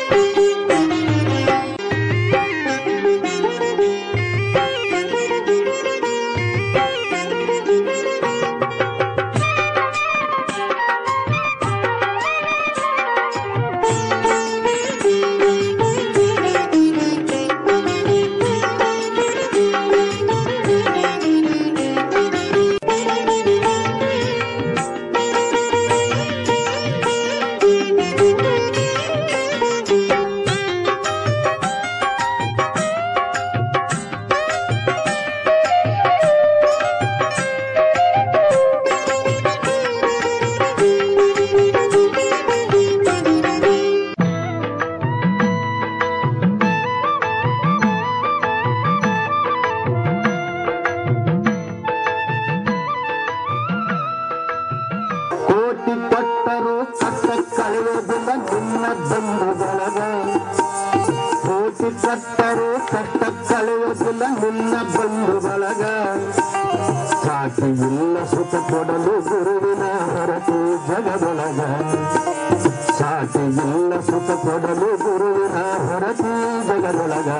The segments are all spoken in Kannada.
ಕೋಟಿ ಕೊಟ್ಟರು ಕಷ್ಟ ಕಳೆಯೋದಿಲ್ಲ ನಿನ್ನ ಬಂಧು ಬಳಗ ಕೋಟಿ ಕೊಟ್ಟರು ಕಷ್ಟ ಕಳೆಯೋದಿಲ್ಲ ನಿನ್ನ ಬಂಧು ಬಳಗ ಸಾಕಿ ಇಲ್ಲ ಸುಖ ಕೊಡಲು ಗುರುವಿನ ಹೊರತು ಜಗದೊಳಗ ಸಾಕಿ ಇಲ್ಲ ಸುಖ ಕೊಡಲು ಗುರುವಿನ ಹೊರತು ಜಗದೊಳಗ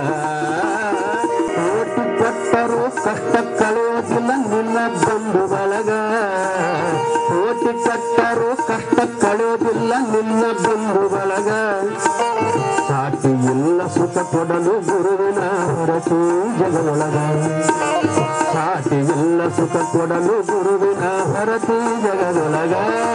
ಕೋಟಿ ಕೊಟ್ಟರು ಕಷ್ಟ ಕಳೆಯೋದಿಲ್ಲ ನಿನ್ನ ಬಂಧು ಬಳಗ ಕೋಟಿ ಕಟ್ಟರು ಕಷ್ಟ ಕಳೆಯೋದಿಲ್ಲ ನಿನ್ನ ಬಂಧು ಬಳಗ ಸಾಟಿ ಇಲ್ಲ ಸುಖ ಕೊಡಲು ಗುರುವಿನ ಹೊರತು ಜಗದೊಳಗ ಸಾಟಿ ಇಲ್ಲ ಸುಖ ಕೊಡಲು ಗುರುವಿನ ಹೊರತು ಜಗದೊಳಗ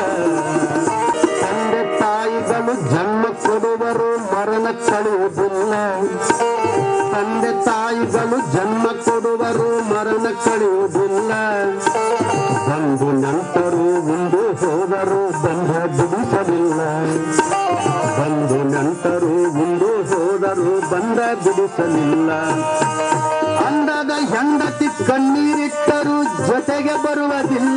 ತಂದೆ ತಾಯಿಗಳು ಜನ್ಮ ಕೊಡುವರು ಮರಣ ಕಳೆಯುವುದಿಲ್ಲ ತಂದೆ ತಾಯಿಗಳು ಜನ್ಮ ಕೊಡುವರು ಮರಣ ಕಳೆಯುವುದಿಲ್ಲ ಬಂದು ನಂತರು ಮುಂದೆ ಹೋದರು ಬಂಧ ಬಿಡಿಸಲಿಲ್ಲ ಬಂದು ನಂತರು ಮುಂದೆ ಹೋದರು ಬಂದ ಬಿಡಿಸಲಿಲ್ಲ ಅಂದದ ಹೆಂಡತಿ ಕಣ್ಣೀರಿಟ್ಟರು ಜೊತೆಗೆ ಬರುವುದಿಲ್ಲ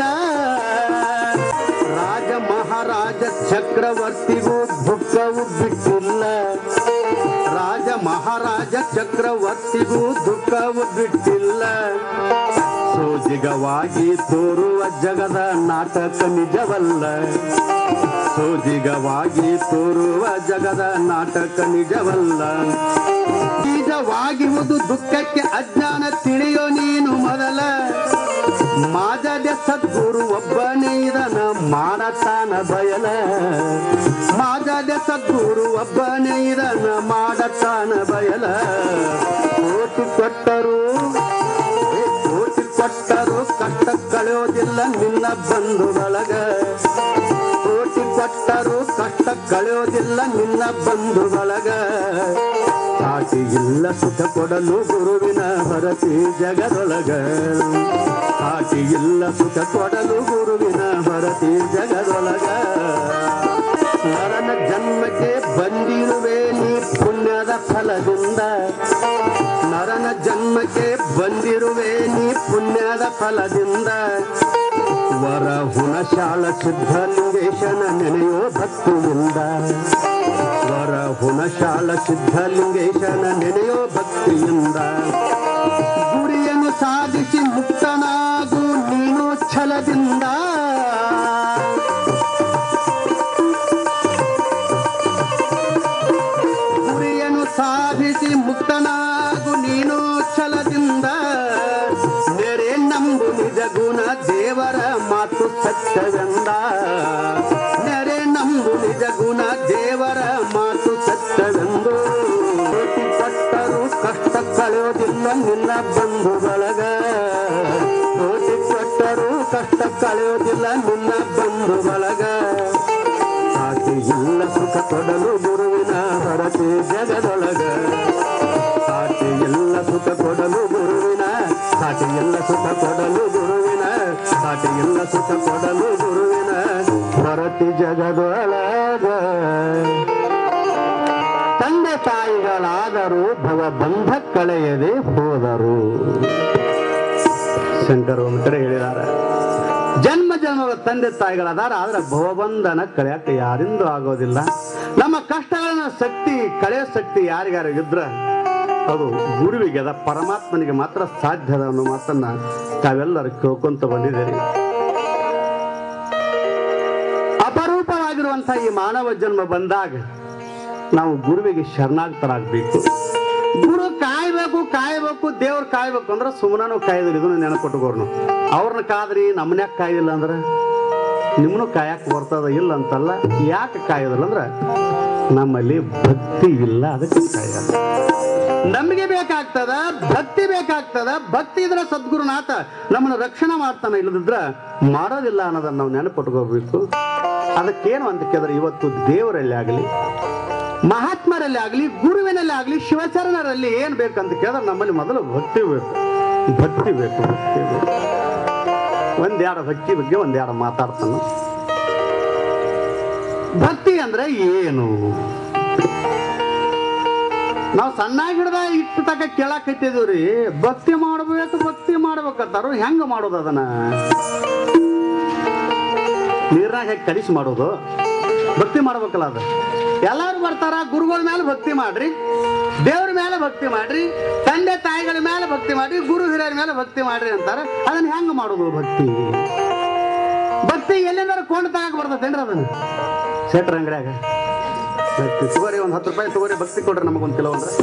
ರಾಜ ಮಹಾರಾಜ ಚಕ್ರವರ್ತಿಗೂ ದುಃಖವು ಬಿಟ್ಟಿಲ್ಲ ರಾಜ ಮಹಾರಾಜ ಚಕ್ರವರ್ತಿಗೂ ದುಃಖವು ಬಿಟ್ಟಿಲ್ಲ ಸೋಜಿಗವಾಗಿ ತೋರುವ ಜಗದ ನಾಟಕ ನಿಜವಲ್ಲ ಸೋಜಿಗವಾಗಿ ತೋರುವ ಜಗದ ನಾಟಕ ನಿಜವಲ್ಲ ನಿಜವಾಗಿರುವುದು ದುಃಖಕ್ಕೆ ಅಜ್ಞಾನ ತಿಳಿಯೋ ನೀನು ಮೊದಲ ಮಾಜದೆ ಸದ್ಗುರು ಒಬ್ಬನೇ ಇದನ ಮಾಡತಾನ ಬಯಲ ಮಾಜದೆ ಸದ್ಗುರು ಒಬ್ಬನೇ ಇದನ ಮಾಡತಾನ ಬಯಲ ಕೋಟಿ ಕೊಟ್ಟರು ಏ ಕೋಟಿ ಕೊಟ್ಟರು ಕಷ್ಟ ಕಳೆಯೋದಿಲ್ಲ ನಿನ್ನ ಬಂಧು ಬಳಗ ಕೋಟಿ ಕೊಟ್ಟರು ಕಷ್ಟ ಕಳೆಯೋದಿಲ್ಲ ನಿನ್ನ ಬಂಧು ಬಳಗ ಸಾಟಿ ಇಲ್ಲ ಸುಖ ಕೊಡಲು ಗುರುವಿನ ಹೊರತಿ ಜಗದೊಳಗ ಸಾಟಿ ಇಲ್ಲ ಸುಖ ಕೊಡಲು ಗುರುವಿನ ಹೊರತಿ ಜಗದೊಳಗ ನರನ ಜನ್ಮಕ್ಕೆ ಬಂದಿರುವೆ ನೀ ಪುಣ್ಯದ ಫಲದಿಂದ ನರನ ಜನ್ಮಕ್ಕೆ ಬಂದಿರುವೆ ನೀ ಪುಣ್ಯದ ಫಲದಿಂದ ವರ ಹುಣಶಾಲ ಸಿದ್ಧಲಿಂಗೇಶನ ನೆನೆಯೋ ಭಕ್ತಿಯಿಂದ ವರ ಹುಣಶಾಲ ಸಿದ್ಧಲಿಂಗೇಶನ ನೆನೆಯೋ ಭಕ್ತಿಯಿಂದ ಗುರಿಯನ್ನು ಸಾಧಿಸಿ ಮುಕ್ತನಾಗು ನೀನು ಛಲದಿಂದ ಗುರಿಯನ್ನು ಸಾಧಿಸಿ ಮುಕ್ತನಾಗು ನೀನು ಛಲದಿಂದ ನೆರೆ ನಂಬು ನಿಜ ಗುಣ ದೇವರ ಮಾತು ಸತ್ಯವೆಂದ ನೆರೆ ನಂಬು ನಿಜ ಗುಣ ದೇವರ ಮಾತು ಸತ್ಯವೆಂದು ಕೋಟಿ ಕೊಟ್ಟರು ಕಷ್ಟ ಕಳೆಯೋದಿಲ್ಲ ನಿನ್ನ ಬಂಧು ಬಳಗ ಕೋಟಿ ಕೊಟ್ಟರು ಕಷ್ಟ ಕಳೆಯೋದಿಲ್ಲ ನಿನ್ನ ಬಂಧು ಬಳಗ ಸಾಟಿ ಇಲ್ಲ ಸುಖ ಕೊಡಲು ಗುರುವಿನ ಹೊರತೆ ಜಗದೊಳಗ ಸಾಟಿ ಎಲ್ಲ ಸುಖ ಕೊಡಲು ಗುರುವಿನ ಸಾಟಿ ಎಲ್ಲ ಸುಖ ಕೊಡಲು ಗುರುವಿನ ಸಾಟಿ ಎಲ್ಲ ಸುಖ ಕೊಡಲು ಗುರುವಿನ ಹೊರತಿ ಜಗದೊಳಗ ತಂದೆ ತಾಯಿಗಳಾದರೂ ಭವ ಬಂಧ ಕಳೆಯದೆ ಹೋದರು ಶಂಕರ ಕಡೆ ಹೇಳಿದಾರ ಜನ್ಮ ಜನ್ಮದ ತಂದೆ ತಾಯಿಗಳದಾರ ಆದ್ರೆ ಭವಬಂಧನ ಕಳೆಯಕ್ಕೆ ಯಾರಿಂದೂ ಆಗೋದಿಲ್ಲ ನಮ್ಮ ಕಷ್ಟಗಳನ್ನ ಶಕ್ತಿ ಕಳೆಯೋ ಶಕ್ತಿ ಯಾರಿಗಾರ ಇದ್ರ ಅದು ಗುರುವಿಗೆ ಅದ ಪರಮಾತ್ಮನಿಗೆ ಮಾತ್ರ ಸಾಧ್ಯ ಅದ ಅನ್ನೋ ಮಾತನ್ನ ತಾವೆಲ್ಲರೂ ಕೇಳ್ಕೊಂತ ಬಂದಿದ್ದೀರಿ ಅಪರೂಪವಾಗಿರುವಂತಹ ಈ ಮಾನವ ಜನ್ಮ ಬಂದಾಗ ನಾವು ಗುರುವಿಗೆ ಶರಣಾಗ್ತರಾಗಬೇಕು ಗುರು ಕಾಯ್ಬೇಕು ಕಾಯ್ಬೇಕು ದೇವ್ರ ಕಾಯ್ಬೇಕು ಅಂದ್ರೆ ಸುಮ್ಮನೂ ಕಾಯ್ದಿಲ್ಲ ಇದನ್ನು ನೆನಪಟ್ಟುಕೋರ್ನು ಅವ್ರನ್ನ ಕಾದ್ರಿ ನಮ್ಮನ್ಯಾಕ ಕಾಯ್ದಿಲ್ಲ ಅಂದ್ರೆ ನಿಮ್ಮನ್ನು ಕಾಯಕ್ ಬರ್ತದ ಇಲ್ಲ ಅಂತಲ್ಲ ಯಾಕೆ ಕಾಯೋದಿಲ್ಲ ಅಂದ್ರೆ ನಮ್ಮಲ್ಲಿ ಭಕ್ತಿ ಇಲ್ಲ ಅದಕ್ಕೆ ಕಾಯಲ್ಲ ನಮಗೆ ಬೇಕಾಗ್ತದ ಭಕ್ತಿ ಬೇಕಾಗ್ತದ ಭಕ್ತಿ ಇದ್ರೆ ಸದ್ಗುರುನಾಥ ನಮ್ಮನ್ನ ರಕ್ಷಣೆ ಮಾಡ್ತಾನೆ ಇಲ್ಲದಿದ್ರ ಮಾಡೋದಿಲ್ಲ ಅನ್ನೋದನ್ನ ನಾವು ನೆನಪಟ್ಕೋಬೇಕು ಅದಕ್ಕೇನು ಅಂತ ಕೇಳಿದ್ರೆ ಇವತ್ತು ದೇವರಲ್ಲಿ ಆಗಲಿ ಮಹಾತ್ಮರಲ್ಲಿ ಆಗಲಿ ಗುರುವಿನಲ್ಲಿ ಆಗಲಿ ಶಿವಚರಣರಲ್ಲಿ ಏನ್ ಬೇಕಂತ ಕೇಳಿದ್ರೆ ನಮ್ಮಲ್ಲಿ ಮೊದಲು ಭಕ್ತಿ ಬೇಕು ಭಕ್ತಿ ಬೇಕು ಭಕ್ತಿ ಬೇಕು ಒಂದೆರಡು ಭಕ್ತಿ ಬಗ್ಗೆ ಒಂದೆರಡು ಮಾತಾಡ್ತಾನೆ ಭಕ್ತಿ ಅಂದ್ರೆ ಏನು ನಾವು ಸಣ್ಣಾಗಿ ಹಿಡ್ದ ಇಟ್ಟು ತಕ ಕೇಳಕ್ ಹತ್ತಿದೀವ್ರಿ ಭಕ್ತಿ ಮಾಡ್ಬೇಕು ಭಕ್ತಿ ಮಾಡ್ಬೇಕಂತಾರು ಹೆಂಗ ಮಾಡೋದು ಅದನ್ನ ನೀರ್ನಾಗ ಹೇಗೆ ಕಲಿಸಿ ಮಾಡೋದು ಭಕ್ತಿ ಮಾಡ್ಬೇಕಲ್ಲ ಅದು ಎಲ್ಲಾರು ಬರ್ತಾರ ಗುರುಗಳ ಮೇಲೆ ಭಕ್ತಿ ಮಾಡ್ರಿ ದೇವ್ರ ಮೇಲೆ ಭಕ್ತಿ ಮಾಡ್ರಿ ತಂದೆ ತಾಯಿಗಳ ಮೇಲೆ ಭಕ್ತಿ ಮಾಡ್ರಿ ಗುರು ಹಿರಿಯರ ಮೇಲೆ ಭಕ್ತಿ ಮಾಡ್ರಿ ಅಂತಾರ ಅದನ್ನ ಹೆಂಗ ಮಾಡೋದು ಭಕ್ತಿ ಭಕ್ತಿ ಎಲ್ಲಿಂದಾರ ಕೊಂಡು ತಗಕ್ ಬರ್ತೈತೇನ್ರಿ ಅದನ್ನ ಶೆಟ್ರ ಅಂಗಡ್ಯಾಗ ಭಕ್ತಿ ತಗೋರಿ ಒಂದ್ ಹತ್ತು ರೂಪಾಯಿ ತಗೋರಿ ಭಕ್ತಿ ಕೊಡ್ರಿ ನಮಗೊಂದ್ ಕಿಲೋ ಅಂದ್ರೆ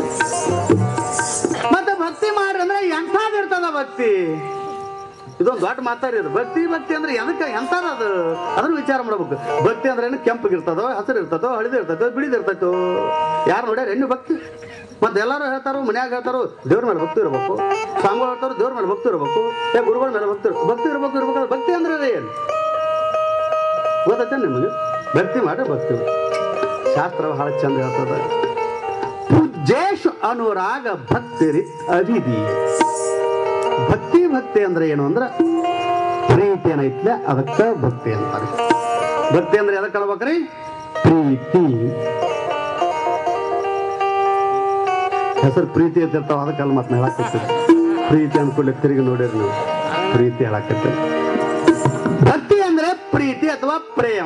ಮತ್ತೆ ಭಕ್ತಿ ಮಾಡ್ರಿ ಅಂದ್ರೆ ಎಂಥದ್ ಇರ್ತದ ಭಕ್ತಿ ಇದೊಂದು ದೊಡ್ಡ ಮಾತಾಡಿದ್ರು ಭಕ್ತಿ ಭಕ್ತಿ ಅಂದ್ರೆ ಎದಕ್ಕೆ ಎಂತದ ಅದು ಅದನ್ನ ವಿಚಾರ ಮಾಡ್ಬೇಕು ಭಕ್ತಿ ಅಂದ್ರೆ ಏನು ಕೆಂಪಗಿರ್ತದೋ ಹಸಿರು ಇರ್ತದೋ ಹಳದಿ ಇರ್ತದೋ ಬಿಳಿದ ಇರ್ತೈತೋ ಯಾರು ನೋಡ್ಯಾರ ಹೆಣ್ಣು ಭಕ್ತಿ ಮತ್ತೆ ಎಲ್ಲರೂ ಹೇಳ್ತಾರೋ ಮನ್ಯಾಗ ಹೇಳ್ತಾರೋ ದೇವ್ರ ಮೇಲೆ ಭಕ್ತಿ ಇರ್ಬೇಕು ಸ್ವಾಮಿಗಳು ಹೇಳ್ತಾರೋ ದೇವ್ರ ಮೇಲೆ ಭಕ್ತಿ ಇರ್ಬೇಕು ಏ ಗುರುಗಳ ಮೇಲೆ ಭಕ್ತಿ ಇರ್ಬೇಕು. ಭಕ್ತಿ ಇರ್ಬೇಕು ಇರ್ಬೇಕು ಭಕ್ತಿ ಅಂದ್ರೆ ಏನು ಗೊತ್ತೈತೆ ನಿಮಗೆ ಭಕ್ತಿ ಮಾಡಿ ಭಕ್ತಿ ಶಾಸ್ತ್ರ ಬಹಳ ಚಂದ ಹೇಳ್ತದ ಪೂಜ್ಯೇಶ್ ಅನುರಾಗ ಭಕ್ತಿರಿ ಅಭಿಧಿ ಭಕ್ತಿ ಭಕ್ತಿ ಅಂದ್ರೆ ಏನು ಅಂದ್ರೆ ಪ್ರೀತಿ ಏನೈತ್ಲೆ ಅದಕ್ಕ ಭಕ್ತಿ ಅಂತಾರೆ ಭಕ್ತಿ ಅಂದ್ರೆ ಎದಕ್ಕೆ ಹೇಳ್ಬೇಕ್ರಿ ಪ್ರೀತಿ ಹೆಸರು ಪ್ರೀತಿ ಅಂತ ಇರ್ತಾವ ಅದಕ್ಕೆ ಅಲ್ಲಿ ಮತ್ತೆ ಹೇಳಾಕತ್ತೀವಿ ಪ್ರೀತಿ ಅಂದ್ಕೊಳ್ಳಿ ತಿರುಗಿ ನೋಡಿರಿ ನೀವು ಪ್ರೀತಿ ಹೇಳಾಕತ್ತೀವಿ ಭಕ್ತಿ ಅಂದ್ರೆ ಪ್ರೀತಿ ಅಥವಾ ಪ್ರೇಮ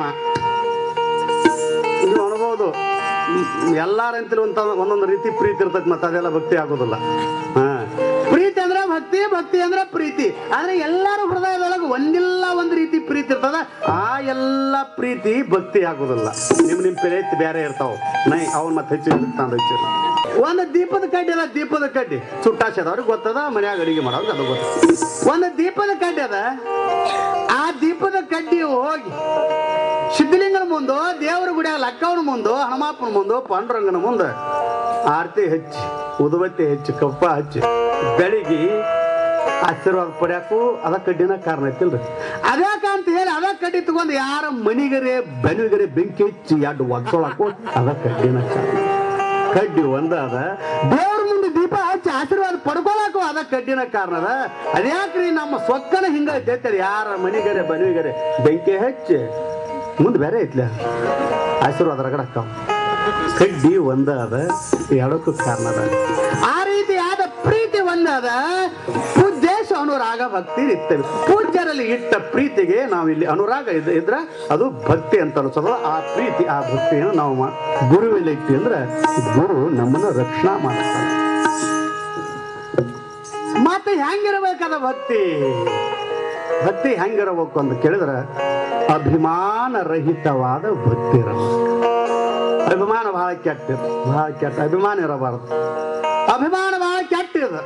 ನೀವು ಅನ್ಬೋದು ಎಲ್ಲಾರಂತಲೂ ಅಂತ ಒಂದೊಂದು ರೀತಿ ಪ್ರೀತಿ ಇರ್ತೈತಿ ಮತ್ತೆ ಅದೆಲ್ಲ ಭಕ್ತಿ ಆಗೋದಿಲ್ಲ ಹಾ ಪ್ರೀತಿ ಅಂದ್ರೆ ಭಕ್ತಿ ಭಕ್ತಿ ಅಂದ್ರೆ ಪ್ರೀತಿ ಆದ್ರೆ ಎಲ್ಲಾರ ಹೃದಯದೊಳಗೆ ಒಂದಿಲ್ಲ ಒಂದ್ ರೀತಿ ಪ್ರೀತಿ ಇರ್ತದ ಆ ಎಲ್ಲ ಪ್ರೀತಿ ಭಕ್ತಿ ಆಗೋದಿಲ್ಲ ನಿಮ್ ನಿಮ್ ಪ್ರೀತಿ ಬೇರೆ ಇರ್ತಾವ ನೈ ಅವನ್ ಮತ್ತೆ ಹೆಚ್ಚು ತಂದ ಹೆಚ್ಚು ಒಂದು ದೀಪದ ಕಡ್ಡಿ ಅದ ದೀಪದ ಕಡ್ಡಿ ಸುಟ್ಟಾಸದ ಅವ್ರಿಗೆ ಗೊತ್ತದ ಮನ್ಯಾಗ ಅಡಿಗೆ ಮಾಡೋದು ಅದು ಗೊತ್ತ ಒಂದು ದೀಪದ ಕಡ್ಡಿ ಅದ ಆ ದೀಪದ ಕಡ್ಡಿ ಹೋಗಿ ಸಿದ್ಧಲಿಂಗನ ಮುಂದೋ ದೇವರ ಗುಡಿಯಾಗ ಲಕ್ಕವನ ಮುಂದೋ ಹನುಮಪ್ಪನ ಮುಂದೋ ಪಾಂಡುರಂಗನ ಮುಂದೆ ಆರತಿ ಹಚ್ಚಿ ಉದುಬತ್ತಿ ಹಚ್ಚಿ ಕಪ್ಪ ಹಚ್ಚಿ ಬೆಳಿಗ್ಗೆ ಆಶೀರ್ವಾದ ಪಡ್ಯಾಕು ಅದ ಕಡ್ಡಿನ ಕಾರಣ ಐತಿಲ್ರಿ ಅದ್ಯಾಕ ಅಂತ ಹೇಳಿ ಅದ ಕಡ್ಡಿ ತಗೊಂಡು ಯಾರ ಮನಿಗರೆ ಬೆನಿಗರೆ ಬೆಂಕಿ ಹಚ್ಚಿ ಎರಡು ಒಗ್ಸೊಳಕು ಅದ ಕಡ್ಡಿನ ಕಾರಣ ಕಡ್ಡಿ ಒಂದ ಅದ ದೇವ್ರ ಮುಂದೆ ದೀಪ ಹಚ್ಚಿ ಆಶೀರ್ವಾದ ಪಡ್ಕೊಳಕು ಅದ ಕಡ್ಡಿನ ಕಾರಣ ಅದ ಅದ್ಯಾಕ್ರಿ ನಮ್ಮ ಸೊಕ್ಕನ ಹಿಂಗ ಐತೈತರಿ ಯಾರ ಮನಿಗರೆ ಬನಿಗರೆ ಬೆಂಕಿ ಹಚ್ಚಿ ಮುಂದೆ ಬೇರೆ ಐತ್ಲ ಆಶೀರ್ವಾದ ರಗಡಕ್ಕಾವ ಕಡ್ಡಿ ಒಂದ ಅದ ಎರಡಕ್ಕೂ ಕಾರಣ ಅದ ಆ ರೀತಿ ಆದ ಪ್ರೀತಿ ಒಂದ ಅದ ಪೂಜ್ಯೇಶ ಅನುರಾಗ ಭಕ್ತಿ ಇರ್ತೇವೆ ಪೂಜ್ಯರಲ್ಲಿ ಇಟ್ಟ ಪ್ರೀತಿಗೆ ನಾವು ಇಲ್ಲಿ ಅನುರಾಗ ಇದ್ ಇದ್ರ ಅದು ಭಕ್ತಿ ಅಂತ ಅನ್ಸೋದು ಆ ಪ್ರೀತಿ ಆ ಭಕ್ತಿಯನ್ನು ನಾವು ಮಾ- ಗುರುವಿನಲ್ಲಿ ಇಟ್ಟಿ ಅಂದ್ರೆ ಗುರು ನಮ್ಮನ್ನ ರಕ್ಷಣಾ ಮಾಡ್ತಾರೆ ಮತ್ತೆ ಹೆಂಗಿರ್ಬೇಕದ ಭಕ್ತಿ ಭಕ್ತಿ ಹೆಂಗಿರಬೇಕು ಅಂತ ಕೇಳಿದ್ರೆ ಅಭಿಮಾನ ರಹಿತವಾದ ಭಕ್ತಿ ಇರಬೇಕು ಅಭಿಮಾನ ಬಹಳ ಕೆಟ್ಟಿದೆ ಬಹಳ ಕೆಟ್ಟ ಅಭಿಮಾನ ಇರಬಾರದು ಅಭಿಮಾನ ಬಹಳ ಕೆಟ್ಟಿದ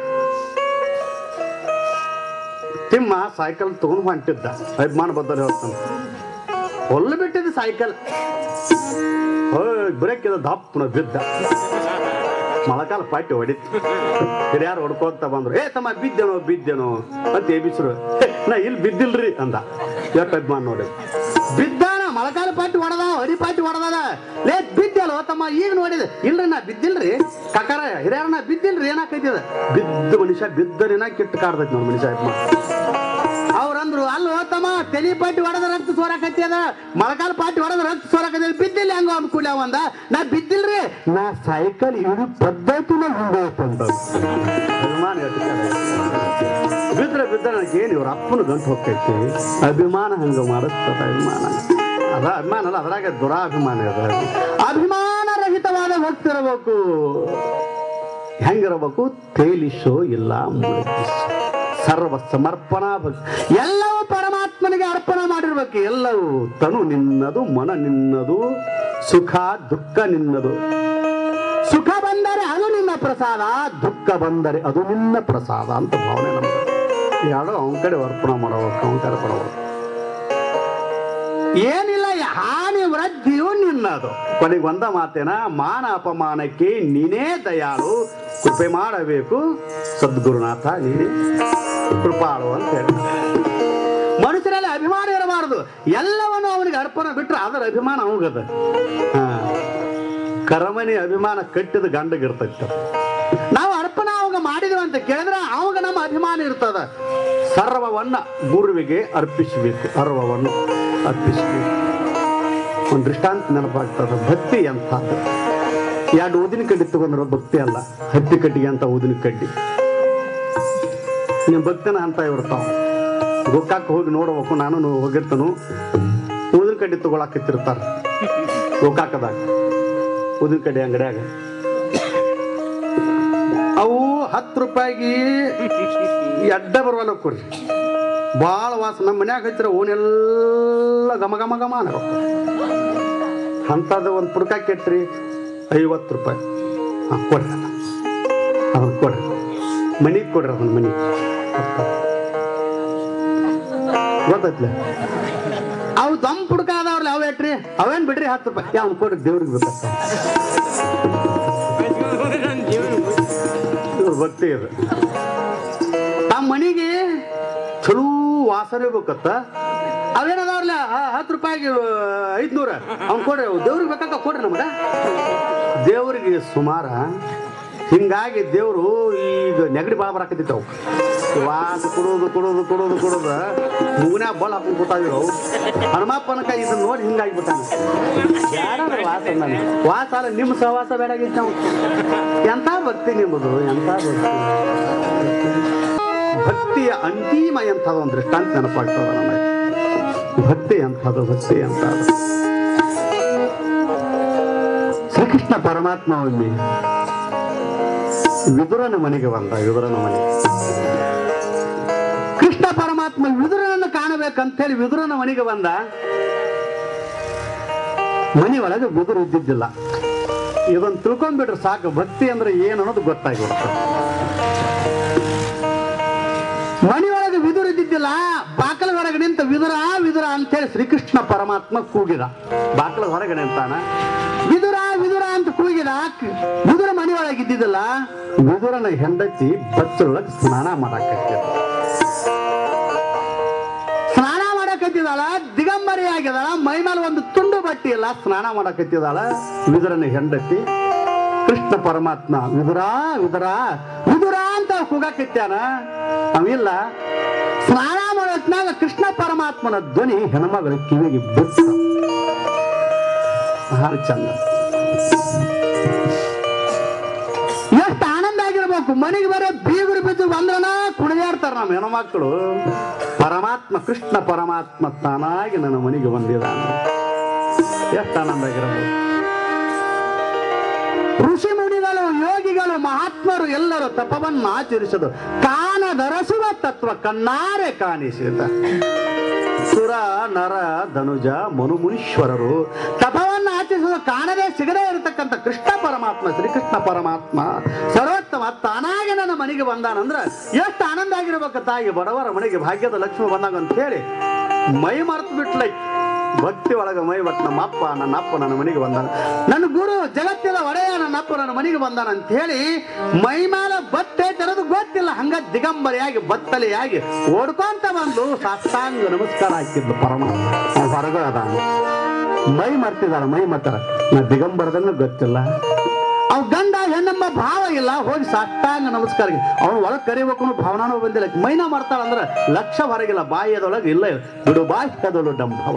ತಿಮ್ಮ ಸೈಕಲ್ ತಗೊಂಡು ಹೊಂಟಿದ್ದ ಅಭಿಮಾನ ಬದ್ದಲ್ಲಿ ಹೇಳ್ತಾನೆ ಹೊಲ್ಲು ಬಿಟ್ಟಿದ್ದ ಸೈಕಲ್ ಬ್ರೇಕ್ ಇದ ದಪ್ಪನ ಬಿದ್ದ ಮೊಳಕಾಲ ಪಾಟಿ ಹೊಡಿತು ಹಿರಿಯಾರು ಹೊಡ್ಕೊಂತ ಬಂದ್ರು ಏ ತಮ್ಮ ಬಿದ್ದೇನೋ ಬಿದ್ದೇನೋ ಅಂತ ಎಬಿಸ್ರು "ಹೇ, ನಾ ಇಲ್ಲಿ ಬಿದ್ದಿಲ್ರಿ ಅಂದ ಎಷ್ಟು ಅಭಿಮಾನ ನೋಡಿ ಬಿದ್ದಾನ ಮೊಳಕಾಲ ಪಾಟಿ ಹೊಡೆದ ಹರಿ ಪಾಟಿ ಹೊಡೆದ ಲೇ ಬಿದ್ದಲ್ಲ ತಮ್ಮ ಈಗ ನೋಡಿದೆ ಇಲ್ರಿ ನಾ ಬಿದ್ದಿಲ್ರಿ ಕಕಾರ ಹಿರಿಯಾರ ನಾ ಬಿದ್ದಿಲ್ರಿ ಏನಾಕೈತಿದ ಬಿದ್ದ ಮನುಷ್ಯ ಬಿದ್ದರಿನ ಕೆಟ್ಟ ಕಾಡ್ತೈತಿ ನೋಡಿ ಮನುಷ್ಯ ಅಭಿಮಾನ ಅವ್ರಂದ್ರು ಅಲ್ಲ ತಮ್ಮ ತಲಿ ಪಾಟಿ ಹೊಡೆದ ರಕ್ತ ಸೋರಾಕತ್ತಿ ಅದ ಮೊಳಕಾಲ ಪಾಟಿ ಹೊಡೆದ ರಕ್ತ ಸೋರಾಕತ್ತಿ ಬಿದ್ದಿಲ್ಲ ಹೆಂಗ ಅನ್ಕೂಲ ಅವಂದ ನಾ ಬಿದ್ದಿಲ್ರಿ ನಾ ಸೈಕಲ್ ಇಡೀ ಪದ್ಧತಿನ ಹಿಂಗೈತಂತ ಅಭಿಮಾನ ಹೇಳ್ತಿದ್ದಾರೆ. ಬಿದ್ರೆ ಬಿದ್ದರೆ ನನಗೆ ಏನು ಇವ್ರ ಅಪ್ಪನ ಗಂಟು ಹೋಗ್ತೈತಿ ಅಭಿಮಾನ ಹಂಗ ಮಾಡಿಸ್ತದ ಅಭಿಮಾನ ಅದ ಅಭಿಮಾನ ಅಲ್ಲ ಅದ್ರಾಗ ದುರಾಭಿಮಾನ ಅದ ಅಭಿಮಾನ ರಹಿತವಾದ ಭಕ್ತಿ ಇರಬೇಕು ಹೆಂಗಿರಬೇಕು ತೇಲಿಸೋ ಇಲ್ಲ ಮುಳುಗಿಸೋ ಸರ್ವ ಸಮರ್ಪಣಾ ಭಕ್ತಿ ಎಲ್ಲವೂ ಪರಮಾತ್ಮನಿಗೆ ಅರ್ಪಣೆ ಮಾಡಿರ್ಬೇಕು ಎಲ್ಲವೂ ತನು ನಿನ್ನದು ಮನ ನಿನ್ನದು ಸುಖ ದುಃಖ ನಿನ್ನದು ಸುಖ ಬಂದರೆ ಅದು ನಿನ್ನ ಪ್ರಸಾದ ದುಃಖ ಬಂದರೆ ಅದು ನಿನ್ನ ಪ್ರಸಾದ ಅಂತ ಭಾವನೆ ನಮ್ಗೆ ಎರಡು ಅವನ ಕಡೆ ಅರ್ಪಣೆ ಮಾಡಬೇಕು ಅವನ ಕಡೆ ಕೊಡಬೇಕು ಏನಿಲ್ಲ ಹಾನಿ ವೃದ್ಧಿಯು ನಿನ್ನದು ಕೊನೆಗೆ ಒಂದ ಮಾತೇನ ಮಾನ ಅಪಮಾನಕ್ಕೆ ನೀನೇ ದಯಾಳು ಕೃಪೆ ಮಾಡಬೇಕು ಸದ್ಗುರುನಾಥ ನೀನೇ ಕೃಪಾಳು ಅಂತ ಹೇಳಿ ಮನುಷ್ಯರಲ್ಲಿ ಅಭಿಮಾನ ಇರಬಾರದು ಎಲ್ಲವನ್ನು ಅವನಿಗೆ ಅರ್ಪಣೆ ಬಿಟ್ರೆ ಅದರ ಅಭಿಮಾನ ಅವಗದ ಹಾ ಕರಮನಿ ಅಭಿಮಾನ ಕಟ್ಟಿದ ಗಂಡಗಿರ್ತೈತೆ ನಾವು ಅರ್ಪಣೆ ಅವಾಗ ಮಾಡಿದ್ವಿ ಅಂತ ಕೇಳಿದ್ರೆ ಅವಾಗ ನಮ್ಮ ಅಭಿಮಾನ ಇರ್ತದ ಸರ್ವವನ್ನ ಗುರುವಿಗೆ ಅರ್ಪಿಸಬೇಕು ಸರ್ವವನ್ನು ಅರ್ಪಿಸಬೇಕು ಒಂದು ದೃಷ್ಟಾಂತ ನೆನಪಾಗ್ತದ ಭಕ್ತಿ ಎಂಥದ್ದು ಎರಡು ಊದಿನ ಕಡ್ಡಿ ತಗೊಂಡ್ರ ಭಕ್ತಿ ಅಲ್ಲ ಹತ್ತಿ ಕಡ್ಡಿಗೆ ಅಂತ ಊದಿನ ಕಡ್ಡಿ ನಿಮ್ಮ ಭಕ್ತನ ಅಂತ ಇರ್ತಾವ ಗೋಕಾಕ್ ಹೋಗಿ ನೋಡ್ಬೇಕು ನಾನು ನೋ- ಹೋಗಿರ್ತನು ಊದಿನ ಕಡ್ಡಿ ತಗೊಳಕತ್ತಿರ್ತಾರ ಗೋಕಾಕದಾಗ ಊದಿನ ಕಡ್ಡಿ ಅಂಗಡಿಯಾಗ ಅವು ಹತ್ತು ರೂಪಾಯಿಗೆ ಎಡ್ಡ ಬರುವಲ್ಲ ಕೊಡ್ರಿ ಭಾಳ ವಾಸ ನಮ್ಮ ಮನ್ಯಾಗ ಹಚ್ಚಿರ ಓನೆಲ್ಲ ಘಮ ಘಮ ಘಮ ಅನ್ನೋ ಅಂಥದ್ದು ಒಂದು ಪುಡ್ಕ ಕೆಟ್ರಿ ಐವತ್ತು ರೂಪಾಯಿ ಹಾಂ ಕೊಡ್ರಿ ಅದನ್ನ ಕೊಡ್ರಿ ಮನಿಗೆ ಕೊಡ್ರಿ ಅದನ್ನ ಮನಿಗೆ ಗೊತ್ತೈತ್ಲೆ ಅವು ದಮ್ ಪುಡ್ಕ ಅದಾವ್ರಲ್ಲ ಅವು ಎಟ್ರಿ ಅವೇನ್ ಬಿಡ್ರಿ ಹತ್ತು ರೂಪಾಯಿ ಅವ್ನು ಕೊಡ್ರಿ ದೇವ್ರಿಗೆ ಬೇಕಂತ ಇವ್ರ ಭಕ್ತಿ ಇದು ತಮ್ಮ ಮನಿಗೆ ಚಲೋ ವಾಸನೆ ಬೇಕತ್ತ ಅವೇನದಾವ್ರಲ್ಲ ಹತ್ತು ರೂಪಾಯಿಗೆ ಐದ್ನೂರ ಅವ್ನು ಕೊಡ್ರಿ ಅವು ದೇವ್ರಿಗೆ ಬೇಕಂತ ಕೊಡ್ರಿ ನಮಗ ದೇವ್ರಿಗೆ ಸುಮಾರ ಹಿಂಗಾಗಿ ದೇವ್ರು ಈಗ ನೆಗಡಿ ಭಾಳ ಬರಾಕತ್ತಿತ್ತು ಅವು ವಾಸ ಕೊಡೋದು ಕೊಡೋದು ಕೊಡೋದು ಕೊಡೋದು ಮೂಗ್ನ್ಯಾಗ ಬಲ್ ಹಾಕೊಂಡು ಕೂತಾಗಿರೋ ಹನುಮಪ್ಪನಕ ಇದನ್ನ ನೋಡಿ ಹಿಂಗಾಗಿಬಿಟ್ಟಾನ ಯಾರಾದ್ರೂ ವಾಸ ನನಗೆ ವಾಸ ಅಲ್ಲ ನಿಮ್ಮ ಸಹವಾಸ ಬೇಡಾಗಿತ್ತು ನಾವು ಎಂಥ ಭಕ್ತಿ ನಿಮ್ಮದು ಎಂಥ ಭಕ್ತಿ ಭಕ್ತಿಯ ಅಂತಿಮ ಎಂಥದ್ದು ಒಂದು ದೃಷ್ಟಾಂತ ನೆನಪಾಗ್ತದ ನಮಗೆ ಭಕ್ತಿ ಎಂಥದ್ದು ಭಕ್ತಿ ಎಂಥದ್ದು ಶ್ರೀಕೃಷ್ಣ ಪರಮಾತ್ಮ ಒಮ್ಮೆ ವಿದುರನ ಮನೆಗೆ ಬಂದ ವಿದುರನ ಮನೆಗೆ ಕೃಷ್ಣ ಪರಮಾತ್ಮ ವಿದುರನನ್ನು ಕಾಣಬೇಕಂತೇಳಿ ವಿದುರನ ಮನೆಗೆ ಬಂದ ಮನೆ ಒಳಗೆ ವಿದುರು ಇದ್ದಿದ್ದಿಲ್ಲ ಇದನ್ನ ತಿಳ್ಕೊಂಡ್ಬಿಟ್ರೆ ಸಾಕು ಭಕ್ತಿ ಅಂದ್ರೆ ಏನು ಅನ್ನೋದು ಗೊತ್ತಾಗಿಬಿಡ್ತದೆ ಮನೆಯೊಳಗೆ ವಿದುರು ಇದ್ದಿದ್ದಿಲ್ಲ ಬಾಕಲ ಹೊರಗೆ ನಿಂತ ವಿದುರ ವಿದುರ ಅಂತೇಳಿ ಶ್ರೀಕೃಷ್ಣ ಪರಮಾತ್ಮ ಕೂಗಿದ ಬಾಕಲ ಹೊರಗೆ ನಿಂತಾನ ವಿದುರ ವಿದುರ ಅಂತ ಕೂಗಿದ ವಿದುರ ಮನೆಯೊಳಗೆ ಇದ್ದಿದ್ದಿಲ್ಲ ವಿದುರನ ಹೆಂಡತಿ ಬಚ್ಚಲೊಳಗೆ ಸ್ನಾನ ಮಾಡಾಕತ್ತಿದ ಸ್ನಾನ ಮಾಡಕತ್ತಿದಾಳ ದಿಗಂಬರಿ ಆಗಿದಾಳ ಮೈ ಮೇಲೆ ಒಂದು ತುಂಡು ಬಟ್ಟೆ ಇಲ್ಲ ಸ್ನಾನ ಮಾಡಕತ್ತಿದಾಳ ವಿದುರನ ಹೆಂಡತಿ ಕೃಷ್ಣ ಪರಮಾತ್ಮ ವಿದುರ ವಿದುರ ವಿದುರ ಅಂತ ಕೂಗಾಕತ್ಯಾನ ಅವಿಲ್ಲ ಸ್ನಾನ ಮಾಡೋತ್ನಾಗ ಕೃಷ್ಣ ಪರಮಾತ್ಮನ ಧ್ವನಿ ಹೆಣ್ಮಗಳ ಕಿವಿಗೆ ಬಿಟ್ಟು ಬಹಳ ಚಂದ ಎಷ್ಟು ಆನಂದ ಆಗಿರ್ಬೇಕು ಮನೆಗೆ ಬರೋ ಬೀಗರು ಬಿದ್ದು ಬಂದ್ರನ ಕುಣಿದಾಡ್ತಾರ ನಮ್ಮ ಹೆಣ್ಮಕ್ಳು ಪರಮಾತ್ಮ ಕೃಷ್ಣ ಪರಮಾತ್ಮ ತಾನಾಗಿ ನನ್ನ ಮನೆಗೆ ಬಂದಿದ್ದಾನೆ ಎಷ್ಟು ಆನಂದ ಆಗಿರಬಹುದು ಋಷಿ ಮುನಿಗಳು ಯೋಗಿಗಳು ಮಹಾತ್ಮರು ಎಲ್ಲರೂ ತಪವನ್ನು ಆಚರಿಸದು ಕಾನದರಸುವ ತತ್ವ ಕಣ್ಣಾರೆ ಕಾಣಿಸಿದ ಸುರ ನರ ಧನುಜ ಮನು ಮುನೀಶ್ವರರು ತಪವನ್ನು ಆಚರಿಸಲು ಕಾಣದೇ ಸಿಗದೇ ಇರತಕ್ಕಂಥ ಕೃಷ್ಣ ಪರಮಾತ್ಮ ಶ್ರೀಕೃಷ್ಣ ಪರಮಾತ್ಮ ಸರ್ವೋತ್ತಮ ತಾನಾಗೆ ನನ್ನ ಮನೆಗೆ ಬಂದಾನಂದ್ರ ಎಷ್ಟು ಆನಂದ ಆಗಿರ್ಬೇಕು ತಾಯಿ ಬಡವರ ಮನೆಗೆ ಭಾಗ್ಯದ ಲಕ್ಷ್ಮಿ ಬಂದಾಗ ಅಂತ ಹೇಳಿ ಮೈ ಮರೆತು ಬಿಟ್ಲೈ ಭಕ್ತಿ ಒಳಗ ಮೈ ಬಟ್ ನಮ್ಮ ಅಪ್ಪ ನನ್ನ ಅಪ್ಪ ನನ್ನ ಮನೆಗೆ ಬಂದಾನ ನನ್ನ ಗುರು ಜಗತ್ತಿನ ಒಡೆಯ ನನ್ನ ಅಪ್ಪ ನನ್ನ ಮನೆಗೆ ಬಂದಾನ ಅಂತ ಹೇಳಿ ಮೈ ಮೇಲೆ ಬಟ್ಟೆ ತೆರೆದು ಗೊತ್ತಿಲ್ಲ ಹಂಗ ದಿಗಂಬರಿಯಾಗಿ ಬತ್ತಲೆಯಾಗಿ ಓಡ್ಕೊಂತ ಬಂದು ಸಾಷ್ಟಾಂಗ ನಮಸ್ಕಾರ ಹಾಕಿದ್ಲು ಪರಮಾತ್ಮ ಹೊರಗೆ ಅದಾನ ಮೈ ಮರ್ತಿದಾಳ ಮೈ ಮತ್ತರ ನಾ ದಿಗಂಬರದನ್ನ ಗೊತ್ತಿಲ್ಲ ಅವ್ ಗಂಡ ಹೆಣ್ಣೆಂಬ ಭಾವ ಇಲ್ಲ ಹೋಗಿ ಸಾಷ್ಟಾಂಗ ನಮಸ್ಕಾರ ಅವ್ನು ಒಳಗ್ ಕರಿಬೇಕು ಅನ್ನೋ ಭಾವನಾನು ಬಂದಿಲ್ಲ ಮೈನ ಮಾಡ್ತಾಳ ಅಂದ್ರ ಲಕ್ಷ ಹೊರಗಿಲ್ಲ ಬಾಯದೊಳಗೆ ಇಲ್ಲ ಬಿಡು ಬಾಹ್ಯದೊಳು ಡಂಭವ